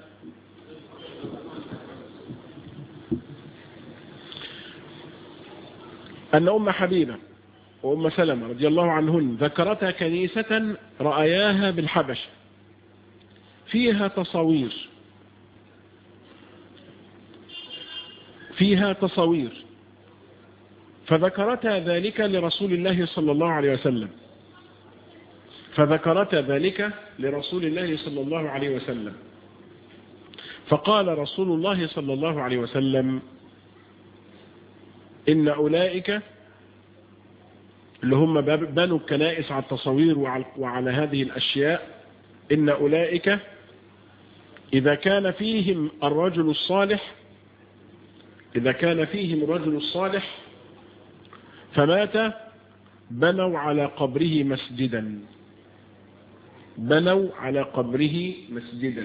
ان ام حبيبة وام سلمة رضي الله عنهن ذكرتها كنيسة رأياها بالحبش فيها تصوير فيها تصوير فذكرتا ذلك لرسول الله صلى الله عليه وسلم فذكرتا ذلك لرسول الله صلى الله عليه وسلم فقال رسول الله صلى الله عليه وسلم إن أولئك اللي هم بنوا الكنائس على التصوير وعلى هذه الأشياء إن أولئك إذا كان فيهم الرجل الصالح إذا كان فيهم الرجل الصالح فمات بنوا على قبره مسجدا بنوا على قبره مسجدا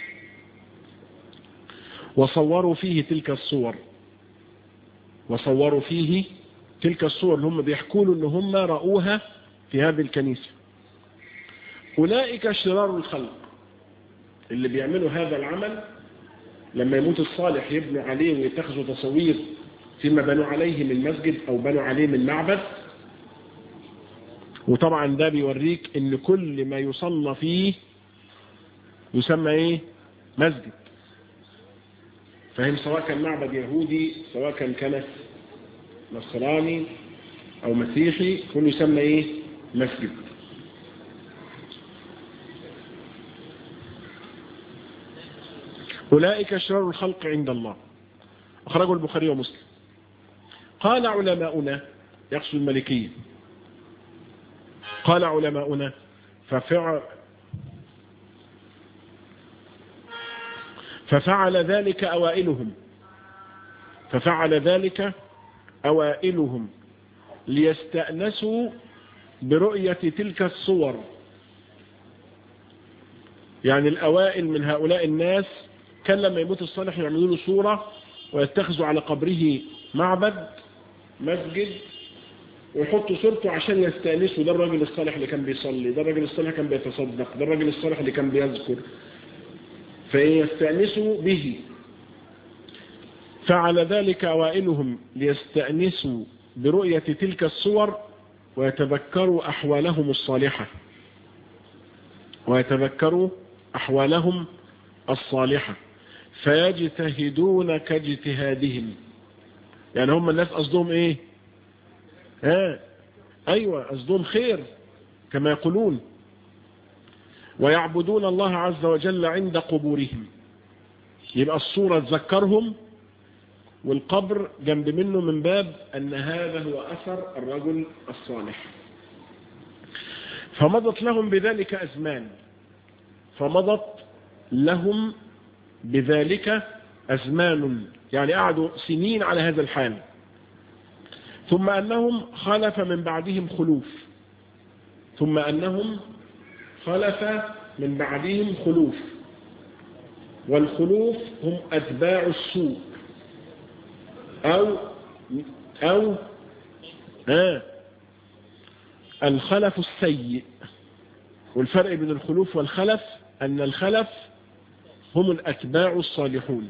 وصوروا فيه تلك الصور وصوروا فيه تلك الصور اللي هم بيحكوا ان هم رأوها في هذه الكنيسة أولئك شرار الخلق اللي بيعملوا هذا العمل لما يموت الصالح يبنوا عليه ويتخذوا تصوير فيما بنوا عليه من مسجد أو بنوا عليه من معبد وطبعا ده بيوريك ان كل ما يصلى فيه يسمى ايه مسجد فهم سواء كان معبد يهودي سواء كان كنس نصراني او مسيحي كله يسمى ايه مسجد أولئك شرار الخلق عند الله أخرجه البخاري ومسلم قال علماؤنا يقصد الملكية قال علماؤنا ففعل ففعل ذلك أوائلهم ففعل ذلك أوائلهم ليستأنسوا برؤية تلك الصور يعني الأوائل من هؤلاء الناس كان لما يموت الصالح يعملوا له صورة ويتخذوا على قبره معبد مسجد ويحطوا صورته عشان يستأنسوا ده الراجل الصالح اللي كان بيصلي ده الراجل الصالح كان بيتصدق ده الراجل الصالح اللي كان بيذكر فيستأنسوا به فعل ذلك أوائلهم ليستأنسوا برؤية تلك الصور ويتذكروا أحوالهم الصالحة ويتذكروا أحوالهم الصالحة فيجتهدون كاجتهادهم يعني هم الناس قصدهم ايه ها ايوه قصدهم خير كما يقولون ويعبدون الله عز وجل عند قبورهم يبقى الصورة تذكرهم والقبر جنب منه من باب أن هذا هو أثر الرجل الصالح فمضت لهم بذلك أزمان فمضت لهم بذلك أزمان يعني قعدوا سنين على هذا الحال ثم أنهم خلف من بعدهم خلوف ثم أنهم خلف من بعدهم خلوف والخلوف هم أتباع السوء أو أو آه الخلف السيء والفرق بين الخلوف والخلف أن الخلف هم الأتباع الصالحون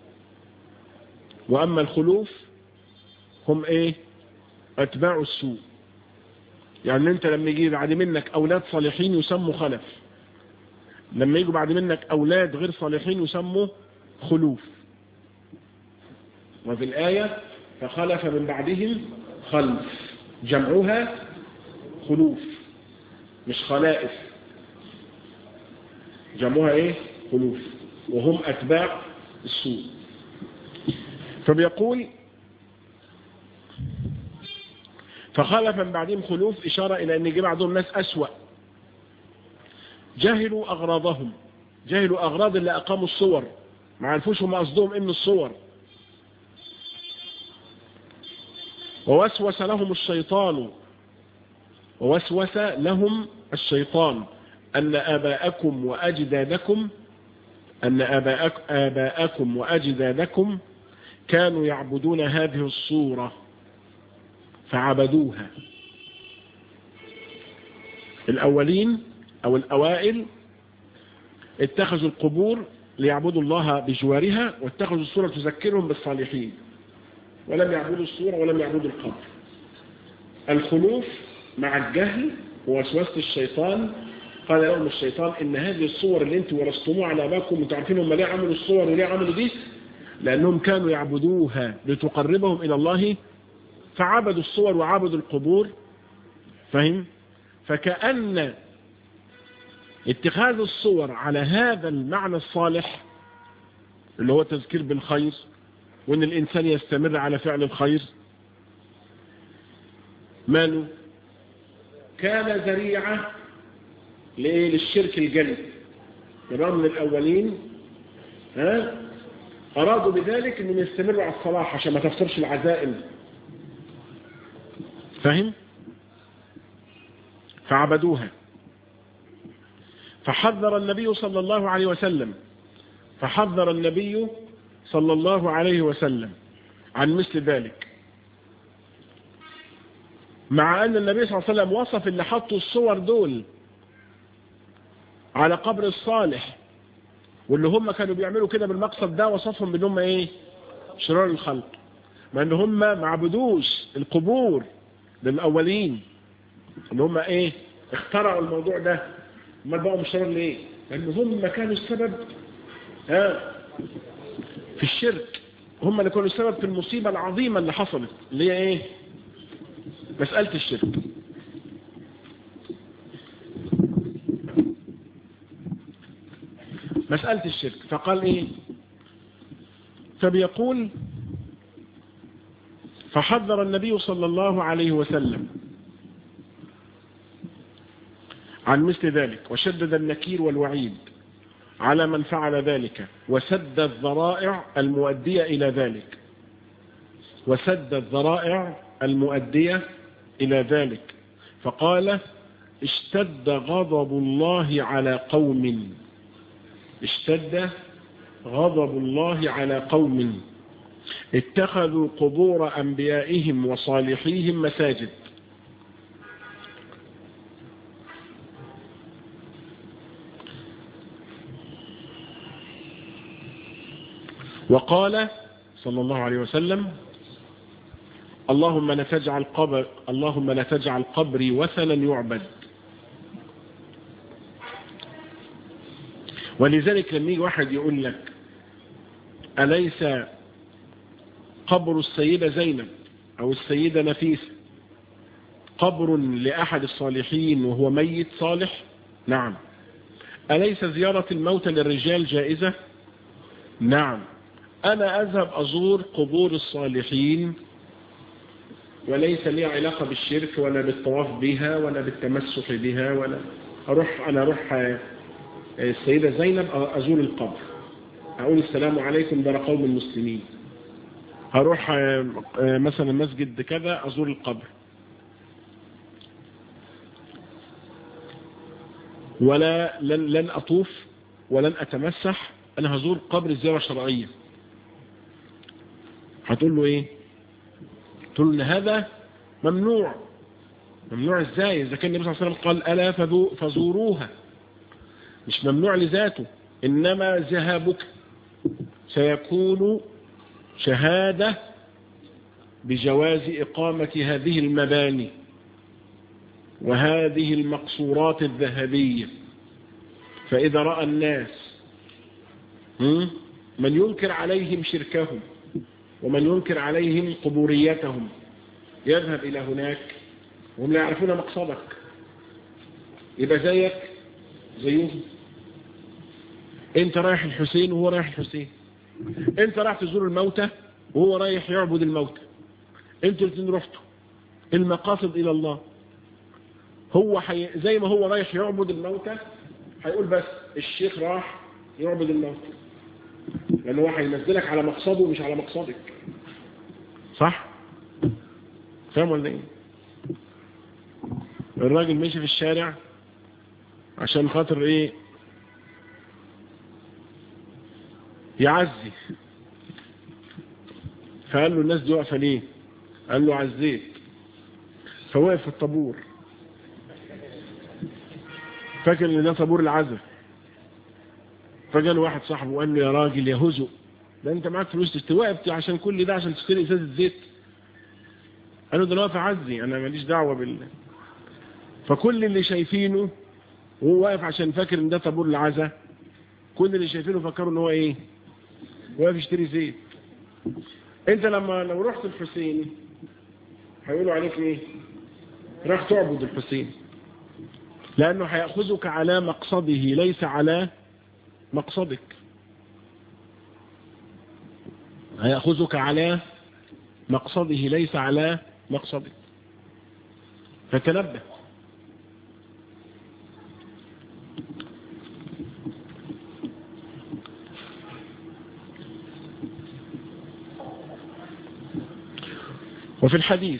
وأما الخلوف هم إيه أتباع السوء يعني أنت لما يجي بعد منك أولاد صالحين يسموا خلف لما يجوا بعد منك أولاد غير صالحين يسموا خلوف وفي الآية فخلف من بعدهم خلف جمعها خلوف مش خلائف جمعها ايه خلوف وهم أتباع السوء فبيقول فخلف من بعدهم خلوف إشارة إلى أن جه بعضهم ناس أسوأ جهلوا أغراضهم جهلوا أغراض اللي أقاموا الصور ما عرفوش هم قصدهم إيه من الصور ووسوس لهم الشيطان ووسوس لهم الشيطان أن آباءكم وأجدادكم أن آباءك آباءكم وأجدادكم كانوا يعبدون هذه الصورة فعبدوها الأولين أو الأوائل اتخذوا القبور ليعبدوا الله بجوارها واتخذوا الصورة تذكرهم بالصالحين ولم يعبدوا الصورة ولم يعبدوا القبر الخلوف مع الجهل ووسوسة الشيطان قال لهم الشيطان ان هذه الصور اللي انتم ورثتموها على اباكم انتم عارفين هم ليه عملوا الصور وليه عملوا دي لانهم كانوا يعبدوها لتقربهم الى الله فعبدوا الصور وعبدوا القبور فهم فكأن اتخاذ الصور على هذا المعنى الصالح اللي هو تذكير بالخير وان الانسان يستمر على فعل الخير ماله كان ذريعة لإيه للشرك الجلي تمام من الأولين ها أرادوا بذلك أنهم يستمروا على الصلاح عشان ما تفسرش العزائم فهم فعبدوها فحذر النبي صلى الله عليه وسلم فحذر النبي صلى الله عليه وسلم عن مثل ذلك مع أن النبي صلى الله عليه وسلم وصف اللي حطوا الصور دول على قبر الصالح واللي هم كانوا بيعملوا كده بالمقصد ده وصفهم بان هم ايه شرار الخلق مع ان هم ما عبدوش القبور للاولين ان هم ايه اخترعوا الموضوع ده ما بقوا مش شرار ليه لأن هم كانوا السبب ها في الشرك هم اللي كانوا السبب في المصيبة العظيمة اللي حصلت اللي هي ايه مسألة الشرك مسألة الشرك فقال ايه فبيقول فحذر النبي صلى الله عليه وسلم عن مثل ذلك وشدد النكير والوعيد على من فعل ذلك وسد الذرائع المؤدية إلى ذلك وسد الذرائع المؤدية إلى ذلك فقال اشتد غضب الله على قوم اشتد غضب الله على قوم اتخذوا قبور أنبيائهم وصالحيهم مساجد وقال صلى الله عليه وسلم اللهم لا تجعل قبر اللهم لا تجعل قبري وثنا يعبد ولذلك لما يجي واحد يقول لك أليس قبر السيدة زينب أو السيدة نفيسة قبر لأحد الصالحين وهو ميت صالح نعم أليس زيارة الموتى للرجال جائزة نعم أنا أذهب أزور قبور الصالحين وليس لي علاقة بالشرك ولا بالطواف بها ولا بالتمسح بها ولا أروح أنا أروح السيدة زينب أزور القبر أقول السلام عليكم دار قوم المسلمين هروح مثلا مسجد كذا أزور القبر ولا لن, لن أطوف ولن أتمسح أنا هزور قبر زيارة شرعية هتقول له إيه تقول له هذا ممنوع ممنوع إزاي إذا كان النبي صلى الله عليه وسلم قال ألا فزوروها مش ممنوع لذاته إنما ذهابك سيكون شهادة بجواز إقامة هذه المباني وهذه المقصورات الذهبية فإذا رأى الناس من ينكر عليهم شركهم ومن ينكر عليهم قبوريتهم يذهب إلى هناك وهم لا يعرفون مقصدك يبقى زيك زيهم انت رايح الحسين وهو رايح الحسين انت رايح تزور الموتى وهو رايح يعبد الموتى انتوا الاثنين رحتوا المقاصد الى الله هو حي... زي ما هو رايح يعبد الموتى هيقول بس الشيخ راح يعبد الموتى لان هو هينزلك على مقصده مش على مقصدك صح فاهم ولا ايه الراجل ماشي في الشارع عشان خاطر ايه يعزي فقال له الناس دي واقفه ليه قال له عزيت فوقف في الطابور فاكر ان ده طابور العزة فجاء واحد صاحبه وقال له يا راجل يا هزو ده انت معاك فلوس تشتري وقفت عشان كل ده عشان تشتري ازازه زيت قال له ده انا واقف اعزي انا ماليش دعوه بال فكل اللي شايفينه وهو واقف عشان فاكر ان ده طابور العزة كل اللي شايفينه فكروا ان هو ايه واقف يشتري زيت انت لما لو رحت الحسين هيقولوا عليك ايه راح تعبد الحسين لانه هيأخذك على مقصده ليس على مقصدك هيأخذك على مقصده ليس على مقصدك فتنبه وفي الحديث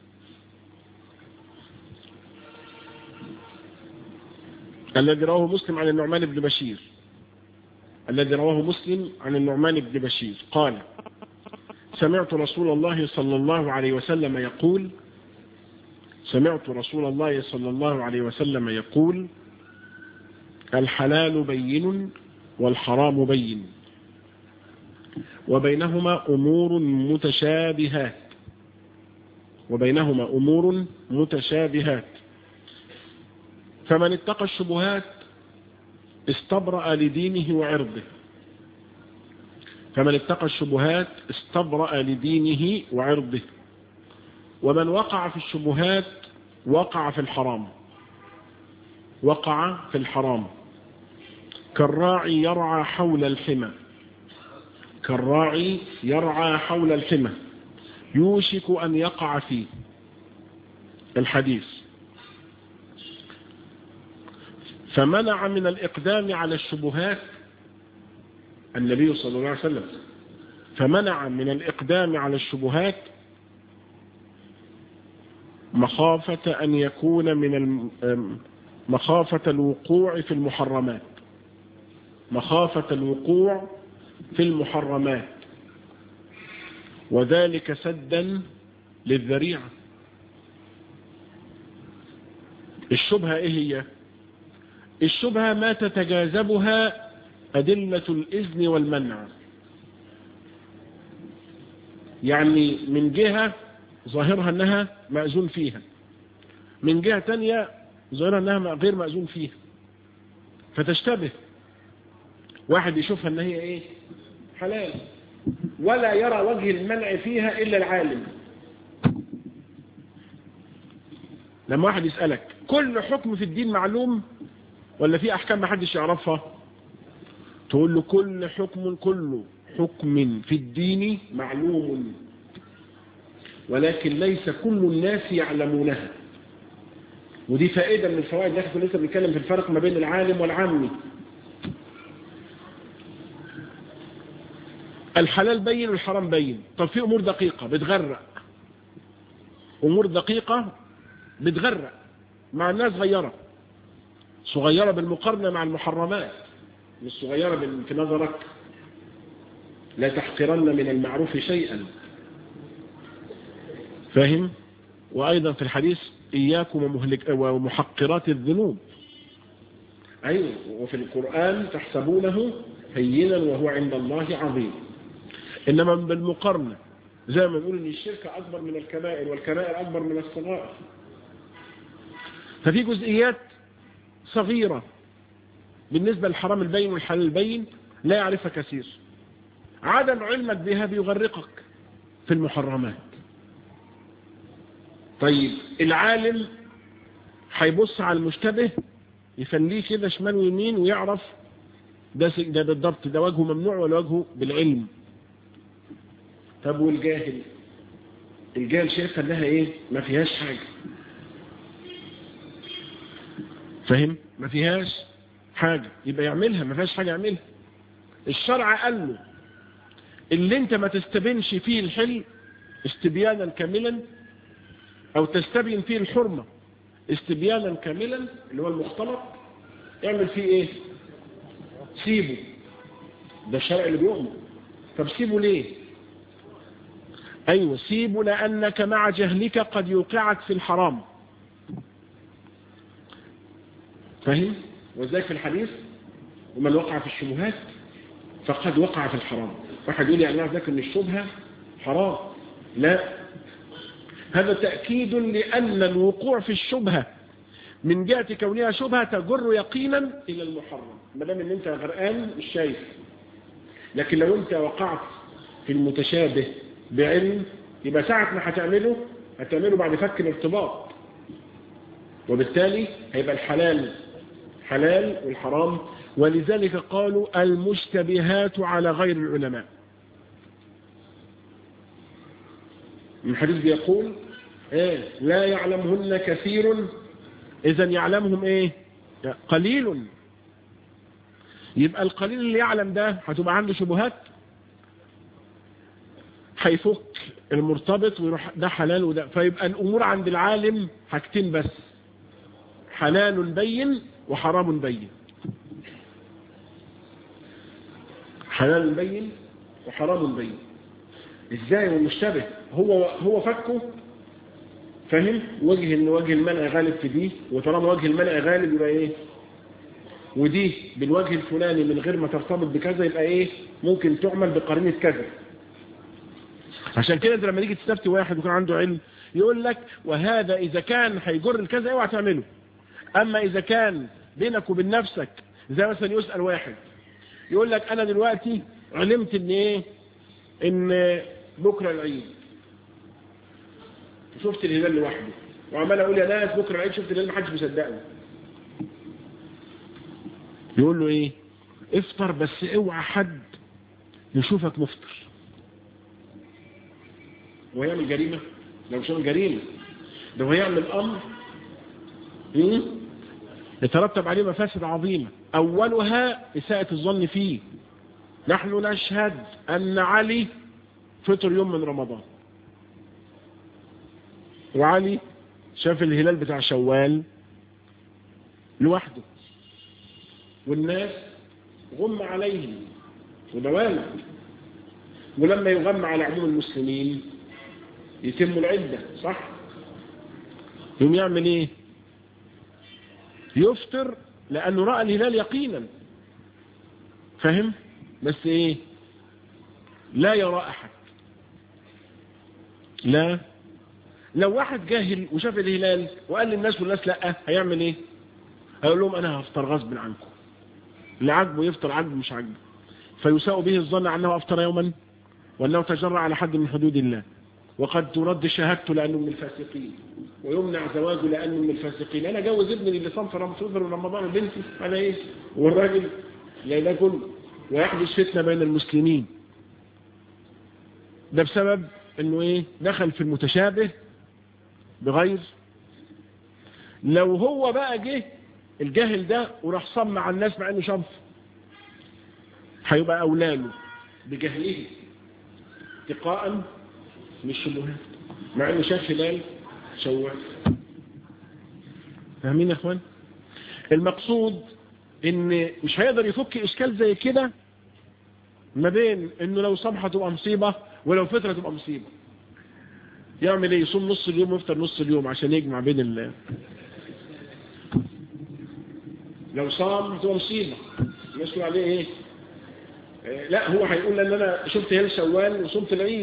الذي رواه مسلم عن النعمان بن بشير الذي رواه مسلم عن النعمان بن بشير قال سمعت رسول الله صلى الله عليه وسلم يقول سمعت رسول الله صلى الله عليه وسلم يقول الحلال بين والحرام بين وبينهما أمور متشابهات وبينهما أمور متشابهات فمن اتقى الشبهات استبرأ لدينه وعرضه فمن اتقى الشبهات استبرأ لدينه وعرضه ومن وقع في الشبهات وقع في الحرام وقع في الحرام كالراعي يرعى حول الحمى كالراعي يرعى حول الحمى يوشك أن يقع فيه الحديث فمنع من الإقدام على الشبهات النبي صلى الله عليه وسلم فمنع من الإقدام على الشبهات مخافة أن يكون من مخافة الوقوع في المحرمات مخافة الوقوع في المحرمات وذلك سدا للذريعة الشبهة ايه هي الشبهة ما تتجاذبها أدلة الإذن والمنع يعني من جهة ظاهرها أنها مأذون فيها من جهة تانية ظاهرها أنها غير مأذون فيها فتشتبه واحد يشوفها أن هي إيه حلال ولا يرى وجه المنع فيها إلا العالم لما واحد يسألك كل حكم في الدين معلوم ولا في أحكام ما حدش يعرفها تقول له كل حكم كل حكم في الدين معلوم ولكن ليس كل الناس يعلمونها ودي فائدة من الفوائد اللي احنا لسه بنتكلم في الفرق ما بين العالم والعامي الحلال بين والحرام بين طب في امور دقيقة بتغرق امور دقيقة بتغرق مع الناس صغيرة صغيرة بالمقارنة مع المحرمات مش صغيرة في نظرك لا تحقرن من المعروف شيئا فاهم وأيضا في الحديث إياكم ومهلك ومحقرات الذنوب أيوة وفي القرآن تحسبونه هينا وهو عند الله عظيم إنما بالمقارنة زي ما نقول إن الشرك أكبر من الكبائر والكبائر أكبر من الصغائر ففي جزئيات صغيرة بالنسبة للحرام البين والحلال البين لا يعرفها كثير عدم علمك بها بيغرقك في المحرمات طيب العالم هيبص على المشتبه يفليه كده شمال ويمين ويعرف ده ده بالضبط ده وجهه ممنوع ولا وجهه بالعلم طب والجاهل الجاهل شايفها انها ايه ما فيهاش حاجه فاهم ما فيهاش حاجة يبقى يعملها ما فيهاش حاجة يعملها الشرع قال له اللي انت ما تستبينش فيه الحل استبيانا كاملا او تستبين فيه الحرمة استبيانا كاملا اللي هو المختلط اعمل فيه ايه سيبه ده الشرع اللي بيؤمن طب سيبه ليه ايوه سيبه لانك مع جهلك قد يوقعك في الحرام فاهم وذلك في الحديث ومن وقع في الشبهات فقد وقع في الحرام واحد يقول يعني ذلك ان الشبهة حرام لا هذا تأكيد لأن الوقوع في الشبهة من جهة كونها شبهة تجر يقينا إلى المحرم ما دام ان انت غرقان مش شايف لكن لو انت وقعت في المتشابه بعلم يبقى ساعة ما هتعمله هتعمله بعد فك الارتباط وبالتالي هيبقى الحلال حلال والحرام ولذلك قالوا المشتبهات على غير العلماء الحديث بيقول ايه لا يعلمهن كثير اذا يعلمهم ايه قليل يبقى القليل اللي يعلم ده هتبقى عنده شبهات هيفك المرتبط ويروح ده حلال وده فيبقى الامور عند العالم حاجتين بس حلال بين وحرام بين حلال بين وحرام بين ازاي ومشتبه هو هو فكه فاهم وجه ان وجه المنع غالب في دي وطالما وجه المنع غالب يبقى ايه ودي بالوجه الفلاني من غير ما ترتبط بكذا يبقى ايه ممكن تعمل بقرينه كذا عشان كده انت لما تيجي تستفتي واحد ويكون عنده علم يقول لك وهذا اذا كان هيجر الكذا اوعى تعمله اما اذا كان بينك وبين نفسك زي مثلا يسأل واحد يقول لك انا دلوقتي علمت ان ايه ان بكرة العيد شفت الهلال لوحده وعمال اقول يا ناس بكرة العيد شفت الهلال محدش بيصدقني يقول له ايه افطر بس اوعى حد يشوفك مفطر ويعمل جريمة لو شاف جريمة ده هو يعمل امر يترتب عليه مفاسد عظيمة اولها اساءة الظن فيه نحن نشهد ان علي فطر يوم من رمضان وعلي شاف الهلال بتاع شوال لوحده والناس غم عليهم ودوامة ولما يغم على عموم المسلمين يتم العدة صح يوم يعمل ايه يفطر لانه رأى الهلال يقينا فهم بس ايه لا يرى احد لا لو واحد جاهل وشاف الهلال وقال للناس والناس لا هيعمل ايه هيقول لهم انا هفطر غصب عنكم اللي عاجبه يفطر عاجبه مش عاجبه فيساء به الظن عنه افطر يوما وانه تجرع على حد من حدود الله وقد ترد شهادته لانه من الفاسقين ويمنع زواجه لانه من الفاسقين انا جوز ابني اللي صام في رمضان وبنتي انا ايه والراجل لا ده كله ويحدث فتنه بين المسلمين ده بسبب انه ايه دخل في المتشابه بغير لو هو بقى جه الجاهل ده وراح صم مع الناس مع انه شنف هيبقى اولاله بجهله اتقاء من الشبهات مع انه شاف هلال شوال فاهمين يا اخوان المقصود ان مش هيقدر يفك اشكال زي كده ما بين انه لو صبحه تبقى مصيبه ولو فتره تبقى مصيبه يعمل ايه يصوم نص اليوم ويفطر نص اليوم عشان يجمع بين ال لو صام تبقى مصيبه الناس تقول عليه ايه آه لا هو هيقول ان انا شفت هلال شوال وصمت العيد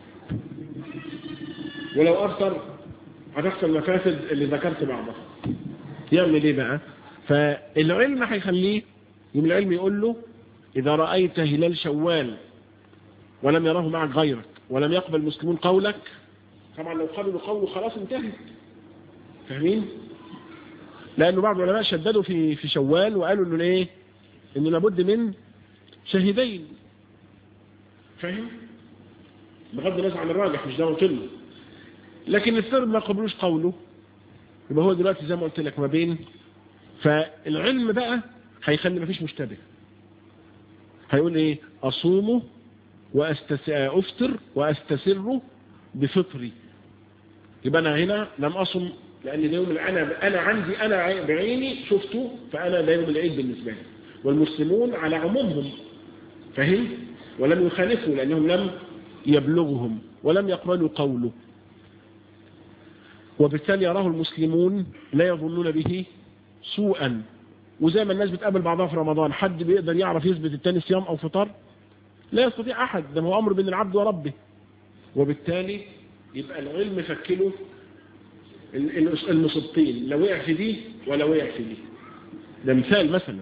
ولو افطر هتحصل مفاسد اللي ذكرت بعضها يعمل ايه بقى فالعلم هيخليه يوم العلم يقول له اذا رايت هلال شوال ولم يراه معك غيرك ولم يقبل المسلمون قولك طبعا لو قبلوا قوله خلاص انتهت فاهمين لانه بعض العلماء شددوا في في شوال وقالوا انه ايه انه لابد من شهيدين فاهم بغض النظر عن الراجح مش ده قلت له لكن الثرد ما قبلوش قوله يبقى هو دلوقتي زي ما قلت لك ما بين فالعلم بقى هيخلي ما فيش مشتبه هيقول ايه اصومه وافطر واستسر بفطري يبقى انا هنا لم اصم لان ده يوم انا انا عندي انا بعيني شفته فانا ده يوم العيد بالنسبه لي والمسلمون على عمومهم فهم ولم يخالفوا لانهم لم يبلغهم ولم يقبلوا قوله وبالتالي يراه المسلمون لا يظنون به سوءا وزي ما الناس بتقابل بعضها في رمضان حد بيقدر يعرف يثبت التاني صيام او فطر لا يستطيع احد ده هو امر بين العبد وربه وبالتالي يبقى العلم فكله المصبتين لا وقع في دي ولا وقع في دي ده مثال مثلا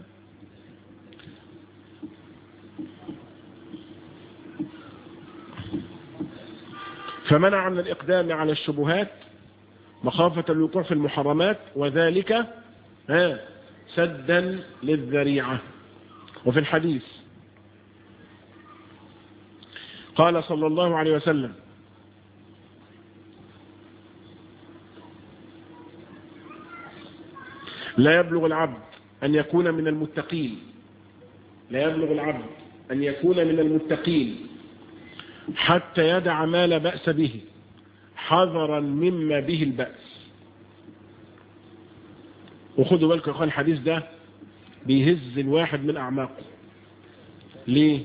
فمنع من الإقدام على الشبهات مخافة الوقوع في المحرمات وذلك ها سدا للذريعة وفي الحديث قال صلى الله عليه وسلم لا يبلغ العبد أن يكون من المتقين لا يبلغ العبد أن يكون من المتقين حتى يدع ما لا بأس به حذرا مما به البأس وخدوا بالكم يا اخوان الحديث ده بيهز الواحد من أعماقه ليه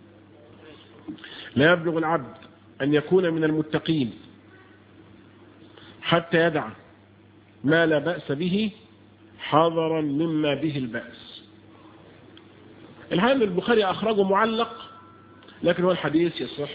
لا يبلغ العبد أن يكون من المتقين حتى يدع ما لا بأس به حذرا مما به البأس الحال البخاري أخرجه معلق لكن هو الحديث يصح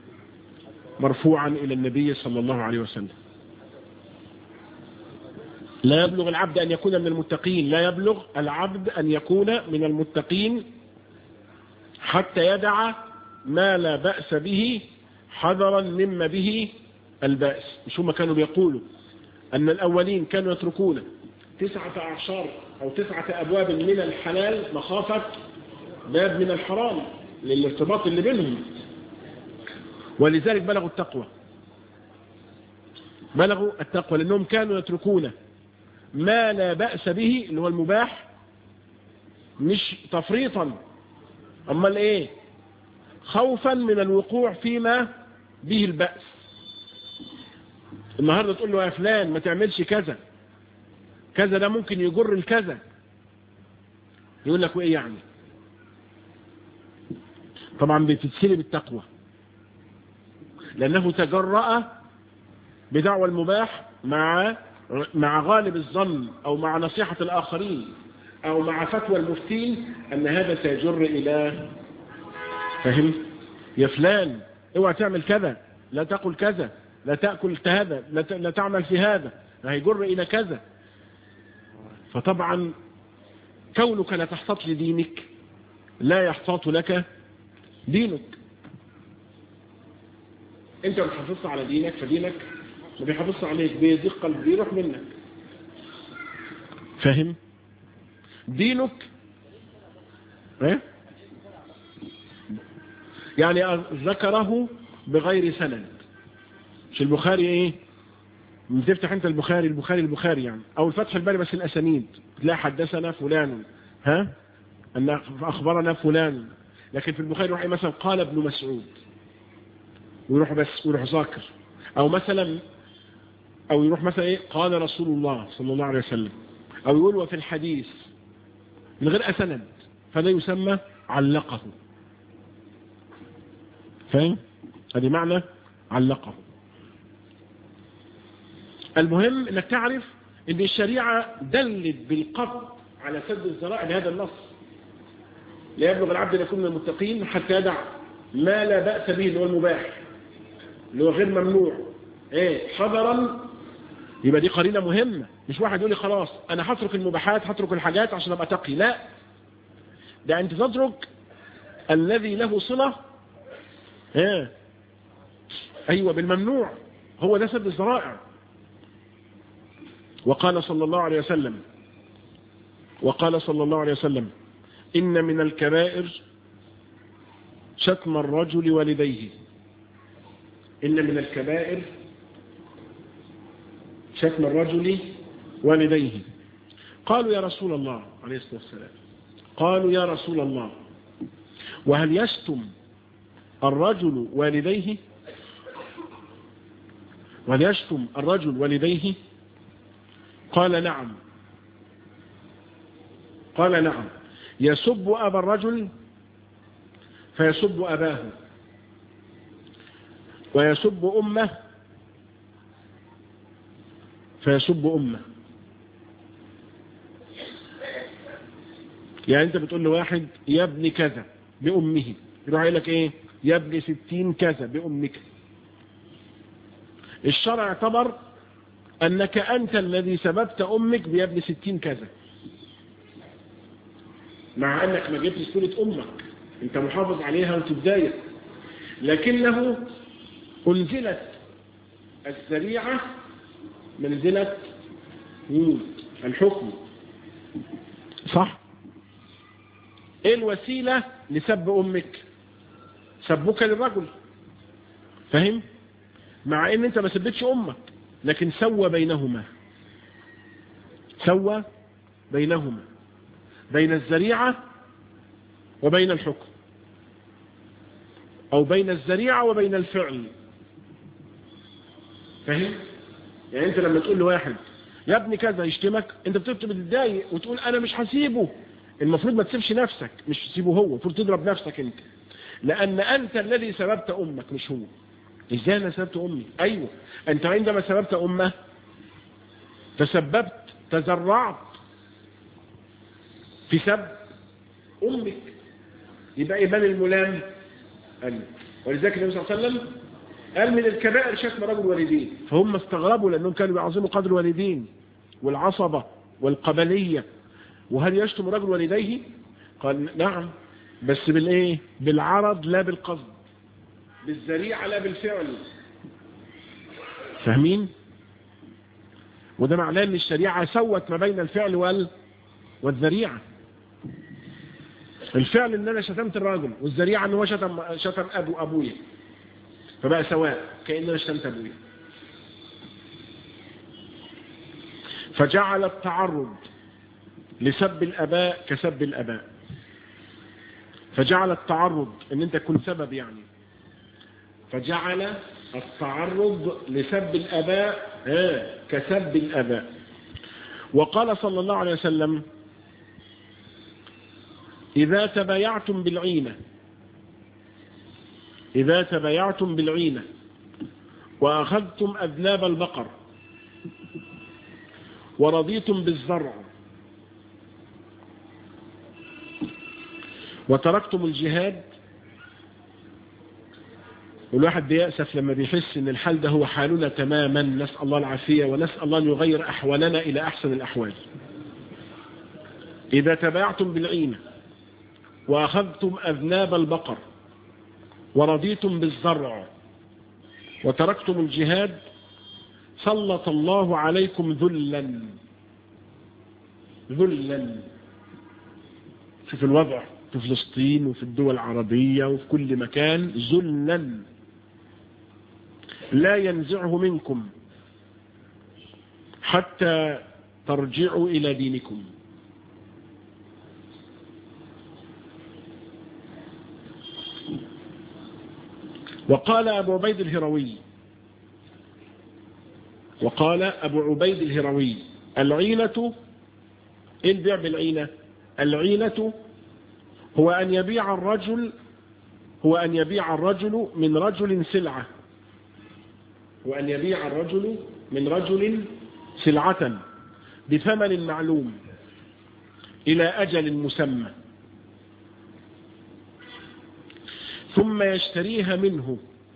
مرفوعا إلى النبي صلى الله عليه وسلم لا يبلغ العبد أن يكون من المتقين لا يبلغ العبد أن يكون من المتقين حتى يدع ما لا بأس به حذرا مما به البأس مش هم كانوا بيقولوا أن الأولين كانوا يتركون تسعة أعشار أو تسعة أبواب من الحلال مخافة باب من الحرام للارتباط اللي بينهم ولذلك بلغوا التقوى بلغوا التقوى لأنهم كانوا يتركون ما لا بأس به اللي هو المباح مش تفريطا أما ايه خوفا من الوقوع فيما به البأس النهاردة تقول له يا فلان ما تعملش كذا كذا ده ممكن يجر الكذا يقول لك وايه يعني طبعا بتتسلب التقوى لأنه تجرأ بدعوى المباح مع مع غالب الظن أو مع نصيحة الآخرين أو مع فتوى المفتين أن هذا سيجر إلى فهم يا فلان اوعى تعمل كذا لا تقل كذا لا تأكل هذا لا, لا تعمل في هذا هيجر إلى كذا فطبعا كونك لا تحتاط لدينك لا يحتاط لك دينك انت بتحافظ على دينك فدينك ما بيحافظش عليك بيزيق قلب بيروح منك فاهم دينك ايه يعني ذكره بغير سند مش البخاري ايه تفتح انت البخاري البخاري البخاري يعني او الفتح الباري بس الاسانيد تلاقي حدثنا فلان ها ان اخبرنا فلان لكن في البخاري يروح مثلا قال ابن مسعود ويروح بس ويروح ذاكر او مثلا او يروح مثلا ايه قال رسول الله صلى الله عليه وسلم او يقول وفي الحديث من غير اسند فده يسمى علقه فاهم هذه معنى علقه المهم انك تعرف ان الشريعة دلت بالقبض على سد الذرائع لهذا النص لا يبلغ العبد ان يكون من المتقين حتى يدع ما لا بأس به اللي هو المباح اللي هو غير ممنوع ايه حذرا يبقى دي قرينة مهمة مش واحد يقول لي خلاص انا هترك المباحات هترك الحاجات عشان ابقى تقي لا ده انت تترك الذي له صلة ايه ايوه بالممنوع هو ده سد الذرائع وقال صلى الله عليه وسلم وقال صلى الله عليه وسلم إن من الكبائر شتم الرجل والديه إن من الكبائر شتم الرجل والديه قالوا يا رسول الله عليه الصلاة والسلام قالوا يا رسول الله وهل يشتم الرجل والديه وهل يشتم الرجل والديه قال نعم قال نعم يسب أبا الرجل فيسب أباه ويسب أمه فيسب أمه يعني أنت بتقول لواحد يا ابن كذا بأمه يروح يقول لك إيه يا ابن ستين كذا بأمك الشرع اعتبر أنك أنت الذي سببت أمك بيا ابن ستين كذا مع أنك ما جبت سورة أمك أنت محافظ عليها وتتضايق لكنه أنزلت الذريعة منزلة الحكم صح ايه الوسيلة لسب امك سبك للرجل فاهم مع ان انت ما سبتش امك لكن سوى بينهما سوى بينهما بين الزريعة وبين الحكم او بين الزريعة وبين الفعل فاهم يعني انت لما تقول لواحد يا ابني كذا يشتمك انت بتكتب بتتضايق وتقول انا مش هسيبه المفروض ما تسيبش نفسك مش تسيبه هو المفروض تضرب نفسك انت لان انت الذي سببت امك مش هو ازاي انا سببت امي ايوه انت عندما سببت امه تسببت تزرعت في سب امك يبقى ايمان الملام أن ولذلك النبي صلى الله عليه وسلم قال من الكبائر شتم رجل والدين فهم استغربوا لانهم كانوا بيعظموا قدر الوالدين والعصبة والقبلية وهل يشتم رجل والديه قال نعم بس بالايه بالعرض لا بالقصد بالذريعة لا بالفعل فاهمين وده معناه ان الشريعة سوت ما بين الفعل وال والذريعة الفعل ان انا شتمت الراجل والذريعة ان هو شتم شتم ابو ابويا فبقى سواء كأن انا شتمت ابويا فجعل التعرض لسب الاباء كسب الاباء فجعل التعرض ان انت تكون سبب يعني فجعل التعرض لسب الاباء كسب الاباء وقال صلى الله عليه وسلم إذا تبايعتم بالعينة إذا تبايعتم بالعينة وأخذتم أذناب البقر ورضيتم بالزرع وتركتم الجهاد والواحد بيأسف لما بيحس ان الحال ده هو حالنا تماما نسأل الله العافية ونسأل الله أن يغير أحوالنا إلى أحسن الأحوال إذا تباعتم بالعينة وأخذتم أذناب البقر ورضيتم بالزرع وتركتم الجهاد سلط الله عليكم ذلا ذلا شوف الوضع في فلسطين وفي الدول العربية وفي كل مكان ذلا لا ينزعه منكم حتى ترجعوا إلى دينكم وقال أبو عبيد الهروي وقال أبو عبيد الهروي العينة إيه البيع بالعينة العينة هو أن يبيع الرجل هو أن يبيع الرجل من رجل سلعة وأن يبيع الرجل من رجل سلعة بثمن معلوم إلى أجل مسمى ثم يشتريها منه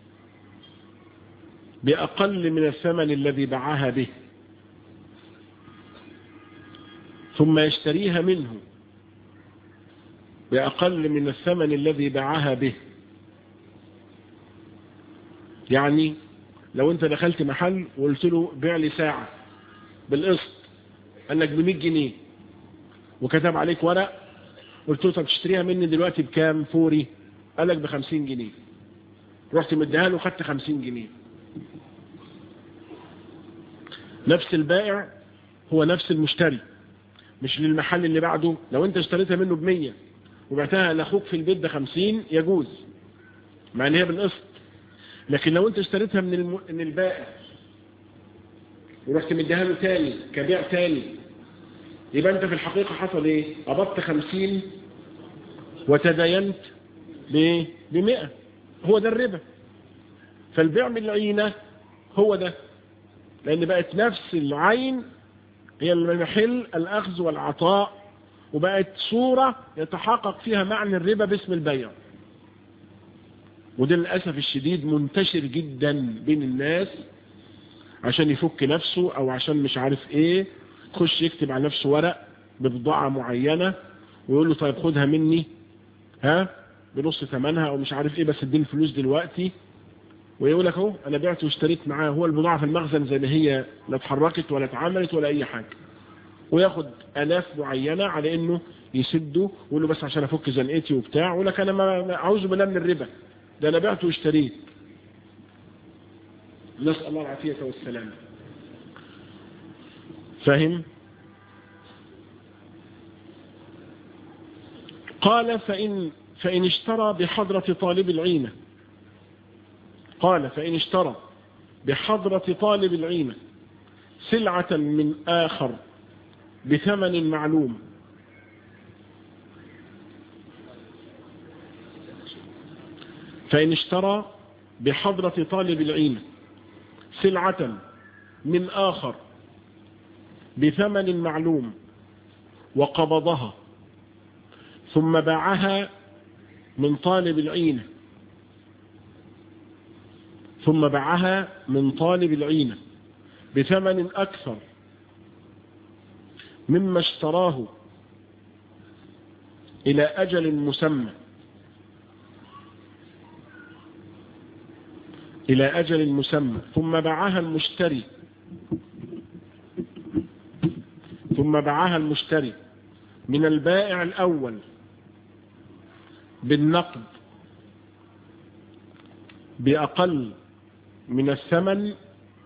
بأقل من الثمن الذي باعها به ثم يشتريها منه بأقل من الثمن الذي باعها به يعني لو انت دخلت محل وقلت له بيع لي ساعة بالقسط قال لك ب 100 جنيه وكتب عليك ورق قلت له طب تشتريها مني دلوقتي بكام فوري قال لك ب 50 جنيه رحت مديها له خدت 50 جنيه نفس البائع هو نفس المشتري مش للمحل اللي بعده لو انت اشتريتها منه ب 100 وبعتها لاخوك في البيت ب 50 يجوز مع ان هي بالقسط لكن لو انت اشتريتها من الم... من البائع ورحت مديها له تاني كبيع تاني يبقى انت في الحقيقة حصل ايه قبضت 50 وتدينت ب 100 هو ده الربا فالبيع من العينة هو ده لان بقت نفس العين هي المحل الاخذ والعطاء وبقت صورة يتحقق فيها معنى الربا باسم البيع وده للأسف الشديد منتشر جدا بين الناس عشان يفك نفسه او عشان مش عارف ايه خش يكتب على نفسه ورق ببضاعة معينة ويقول له طيب خدها مني ها بنص ثمنها او مش عارف ايه بس اديني الفلوس دلوقتي ويقول لك اهو انا بعت واشتريت معاه هو البضاعة في المخزن زي ما هي لا اتحركت ولا اتعملت ولا اي حاجة وياخد الاف معينة على انه يسده ويقول له بس عشان افك زنقتي وبتاع ويقول لك انا ما اعوذ بالله من الربا ده انا بعت واشتريت نسأل الله العافية والسلام فهم قال فإن, فإن اشترى بحضرة طالب العينة قال فإن اشترى بحضرة طالب العينة سلعة من آخر بثمن معلوم فإن اشترى بحضرة طالب العين سلعة من آخر بثمن معلوم وقبضها ثم باعها من طالب العين ثم باعها من طالب العين بثمن أكثر مما اشتراه إلى أجل مسمى إلى أجل مسمى ثم باعها المشتري ثم باعها المشتري من البائع الأول بالنقد بأقل من الثمن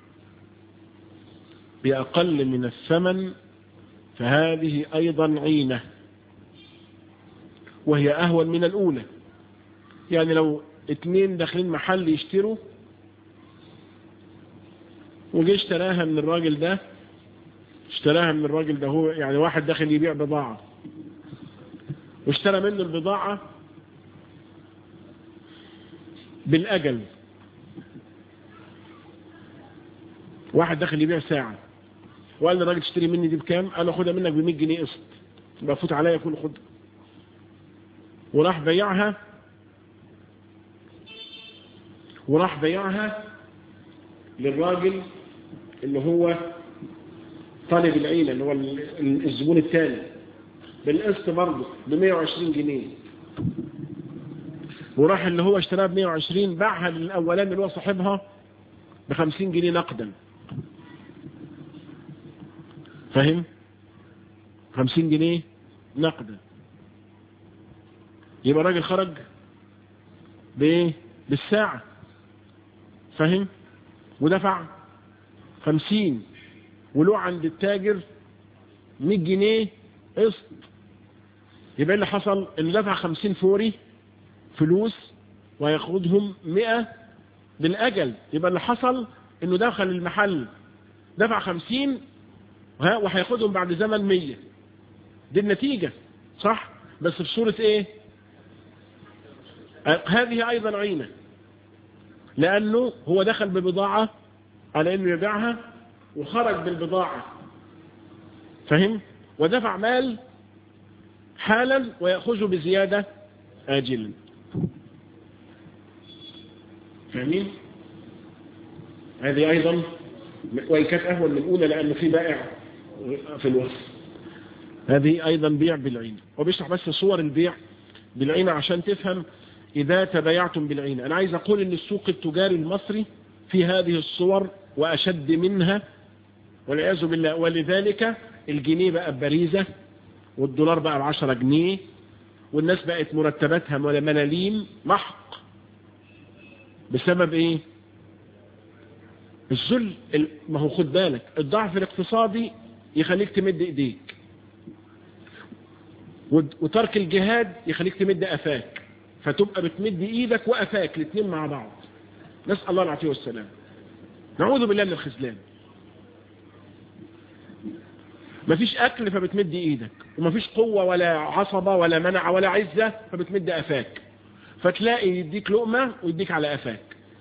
بأقل من الثمن فهذه أيضا عينة وهي أهون من الأولى يعني لو اتنين داخلين محل يشتروا وجي اشتراها من الراجل ده اشتراها من الراجل ده هو يعني واحد داخل يبيع بضاعة واشترى منه البضاعة بالأجل واحد داخل يبيع ساعة وقال للراجل تشتري مني دي بكام قال له خدها منك ب 100 جنيه قسط يبقى فوت عليا يكون خد وراح بيعها وراح بيعها للراجل اللي هو طالب العينة اللي هو الزبون الثاني بالقسط برضه ب 120 جنيه وراح اللي هو اشتراها ب 120 باعها للاولاني اللي هو صاحبها ب 50 جنيه نقدا فاهم 50 جنيه نقدا يبقى الراجل خرج بايه بالساعة فاهم ودفع 50 وله عند التاجر 100 جنيه قسط يبقى اللي حصل انه دفع 50 فوري فلوس وياخدهم 100 بالاجل يبقى اللي حصل انه دخل المحل دفع 50 وهياخدهم بعد زمن 100 دي النتيجة صح بس في صورة ايه هذه ايضا عينة لانه هو دخل ببضاعة على انه يبيعها وخرج بالبضاعة فهم ودفع مال حالا ويأخذه بزيادة آجلا فاهمين هذه أيضا وإن كانت أهون من الأولى لأنه في بائع في الوصف هذه أيضا بيع بالعين وبيشرح بس صور البيع بالعين عشان تفهم إذا تبايعتم بالعين أنا عايز أقول أن السوق التجاري المصري في هذه الصور وأشد منها والعياذ بالله ولذلك الجنيه بقى ببريزة والدولار بقى بعشرة جنيه والناس بقت مرتباتها ملاليم محق بسبب ايه الذل ما هو خد بالك الضعف الاقتصادي يخليك تمد ايديك وترك الجهاد يخليك تمد افاك فتبقى بتمد ايدك وافاك الاثنين مع بعض نسأل الله العافية والسلام نعوذ بالله من الخذلان مفيش اكل فبتمد ايدك ومفيش قوة ولا عصبة ولا منع ولا عزة فبتمد افاك فتلاقي يديك لقمة ويديك على افاك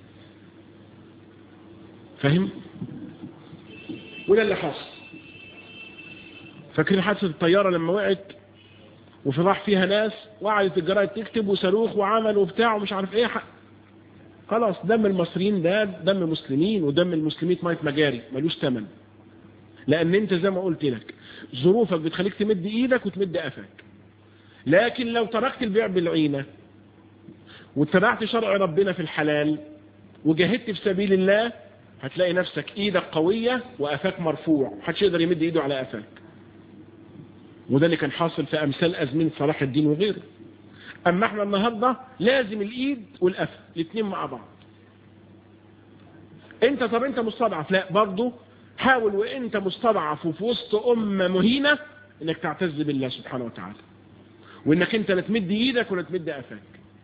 فاهم وده اللي حصل فاكرين حادثة الطيارة لما وقعت وفضح فيها ناس وقعدت الجرايد تكتب وصاروخ وعمل وبتاع ومش عارف ايه حق. خلاص دم المصريين ده دم مسلمين ودم المسلمين ميت مجاري ملوش ثمن لان انت زي ما قلت لك ظروفك بتخليك تمد ايدك وتمد قفاك لكن لو تركت البيع بالعينة واتبعت شرع ربنا في الحلال وجاهدت في سبيل الله هتلاقي نفسك ايدك قوية وقفاك مرفوع محدش يقدر يمد ايده على قفاك وده اللي كان حاصل في امثال ازمنة صلاح الدين وغيره اما احنا النهاردة لازم الايد والقفا الاثنين مع بعض انت طب انت مستضعف لا برضه حاول وانت مستضعف وفي وسط امة مهينة انك تعتز بالله سبحانه وتعالى وانك انت لا تمد ايدك ولا تمد قفاك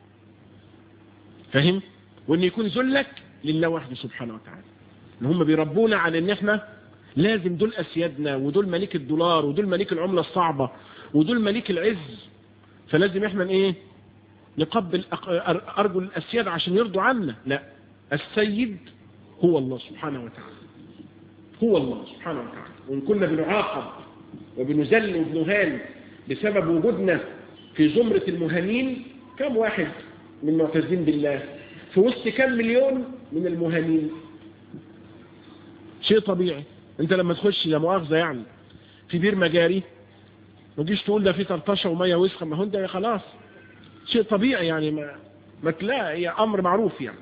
فاهم وان يكون ذلك لله وحده سبحانه وتعالى ان هم بيربونا على ان احنا لازم دول اسيادنا ودول مليك الدولار ودول مليك العملة الصعبة ودول مليك العز فلازم احنا ايه نقبل ارجل الاسياد عشان يرضوا عنا لا السيد هو الله سبحانه وتعالى هو الله سبحانه وتعالى وإن كنا بنعاقب وبنذل وبنهان بسبب وجودنا في زمرة المهانين كم واحد من معتزين بالله في وسط كم مليون من المهانين شيء طبيعي انت لما تخش لا مؤاخذة يعني في بير مجاري ما تجيش تقول ده في طرطشه وميه وسخه ما هو ده خلاص شيء طبيعي يعني ما ما تلاقي هي امر معروف يعني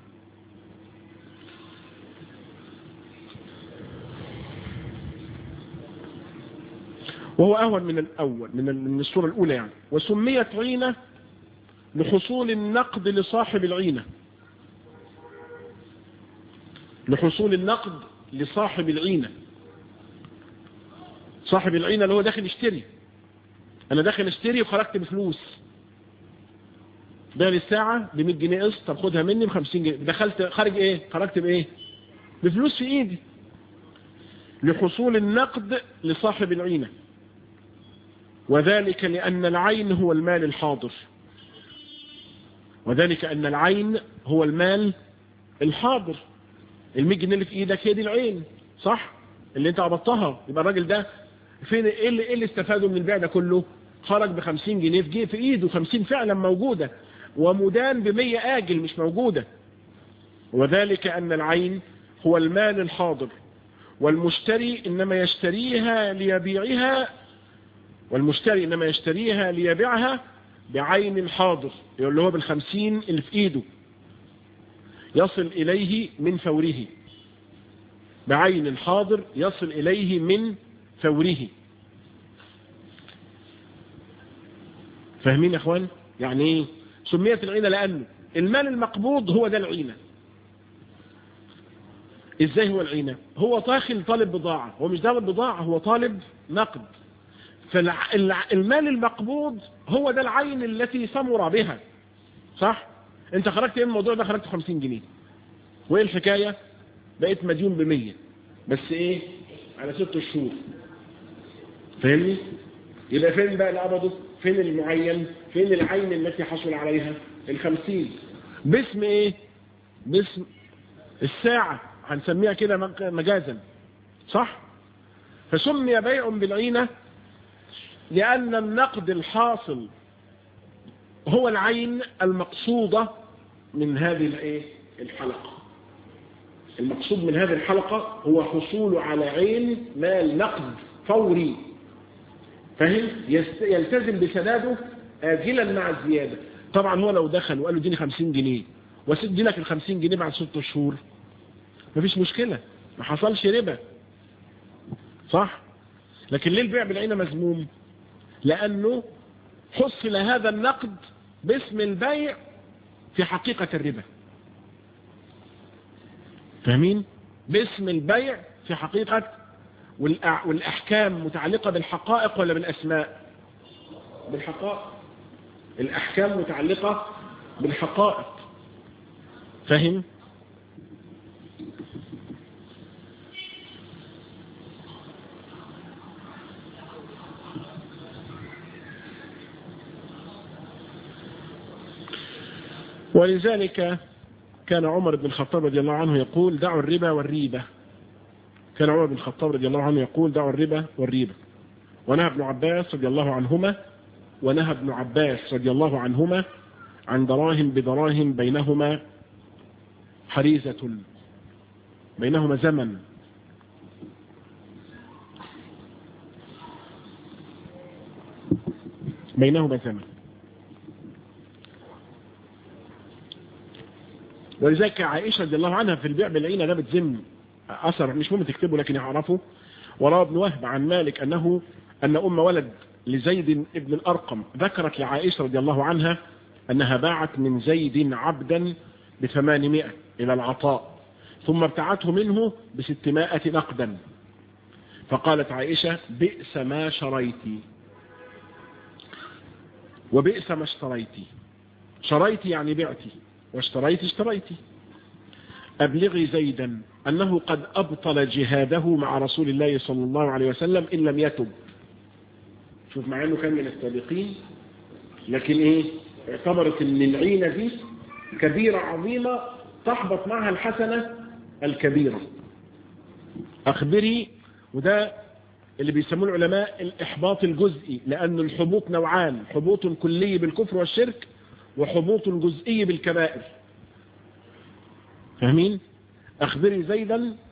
وهو أهون من الأول من من الصورة الأولى يعني وسميت عينة لحصول النقد لصاحب العينة لحصول النقد لصاحب العينة صاحب العينة اللي هو داخل يشتري أنا داخل اشتري وخرجت بفلوس بيع الساعة ب 100 جنيه قسط طب خدها مني ب 50 جنيه دخلت خارج ايه خرجت بايه بفلوس في ايدي لحصول النقد لصاحب العينة وذلك لأن العين هو المال الحاضر وذلك أن العين هو المال الحاضر المية جنيه اللي في ايدك هي دي العين صح اللي انت قبضتها يبقى الراجل ده فين ايه اللي, إيه اللي استفاده من البيع ده كله خرج ب 50 جنيه في, في ايده 50 فعلا موجودة ومدان ب 100 آجل مش موجودة وذلك أن العين هو المال الحاضر والمشتري إنما يشتريها ليبيعها والمشتري إنما يشتريها ليبيعها بعين الحاضر اللي هو بالخمسين اللي في إيده يصل إليه من فوره بعين الحاضر يصل إليه من فوره فاهمين يا اخوان يعني ايه سميت العينة لأنه المال المقبوض هو ده العينة ازاي هو العينة هو داخل طالب بضاعة هو مش طالب بضاعة هو طالب نقد فالمال المقبوض هو ده العين التي ثمر بها صح انت خرجت ايه من الموضوع ده خرجت 50 جنيه وايه الحكاية بقيت مديون بمية بس ايه على ست شهور فاهمني يبقى فين بقى القبض فين المعين فين العين التي حصل عليها الخمسين باسم ايه باسم الساعة هنسميها كده مجازا صح فسمي بيع بالعينة لأن النقد الحاصل هو العين المقصودة من هذه الايه الحلقة المقصود من هذه الحلقة هو حصول على عين مال نقد فوري فاهم يلتزم بسداده آجلا مع الزيادة طبعا هو لو دخل وقال له اديني 50 جنيه واسدي لك ال 50 جنيه بعد ست شهور مفيش مشكلة ما حصلش ربا صح لكن ليه البيع بالعينة مذموم لأنه حصل هذا النقد باسم البيع في حقيقة الربا فاهمين باسم البيع في حقيقة والأحكام متعلقة بالحقائق ولا بالأسماء بالحقائق الأحكام متعلقة بالحقائق فهم ولذلك كان عمر بن الخطاب رضي الله عنه يقول دعوا الربا والريبة كان عمر بن الخطاب رضي الله عنه يقول دعوا الربا والريبة ونهى ابن عباس رضي الله عنهما ونهى ابن عباس رضي الله عنهما عن دراهم بدراهم بينهما حريزة بينهما زمن بينهما زمن ولذلك عائشة رضي الله عنها في البيع بالعينة ده بتزم أثر مش مهم تكتبه لكن يعرفه وروى ابن وهب عن مالك أنه أن أم ولد لزيد ابن الأرقم ذكرت لعائشة رضي الله عنها أنها باعت من زيد عبدا بثمانمائة إلى العطاء ثم ابتعته منه بستمائة نقدا فقالت عائشة بئس ما شريتي وبئس ما اشتريتي شريتي يعني بعتي واشتريت اشتريتي أبلغي زيدا أنه قد أبطل جهاده مع رسول الله صلى الله عليه وسلم إن لم يتب شوف مع أنه كان من السابقين لكن إيه اعتبرت أن العينة دي كبيرة عظيمة تحبط معها الحسنة الكبيرة أخبري وده اللي بيسموه العلماء الإحباط الجزئي لأن الحبوط نوعان حبوط كلي بالكفر والشرك وحبوط جزئي بالكبائر فاهمين أخبري زيدا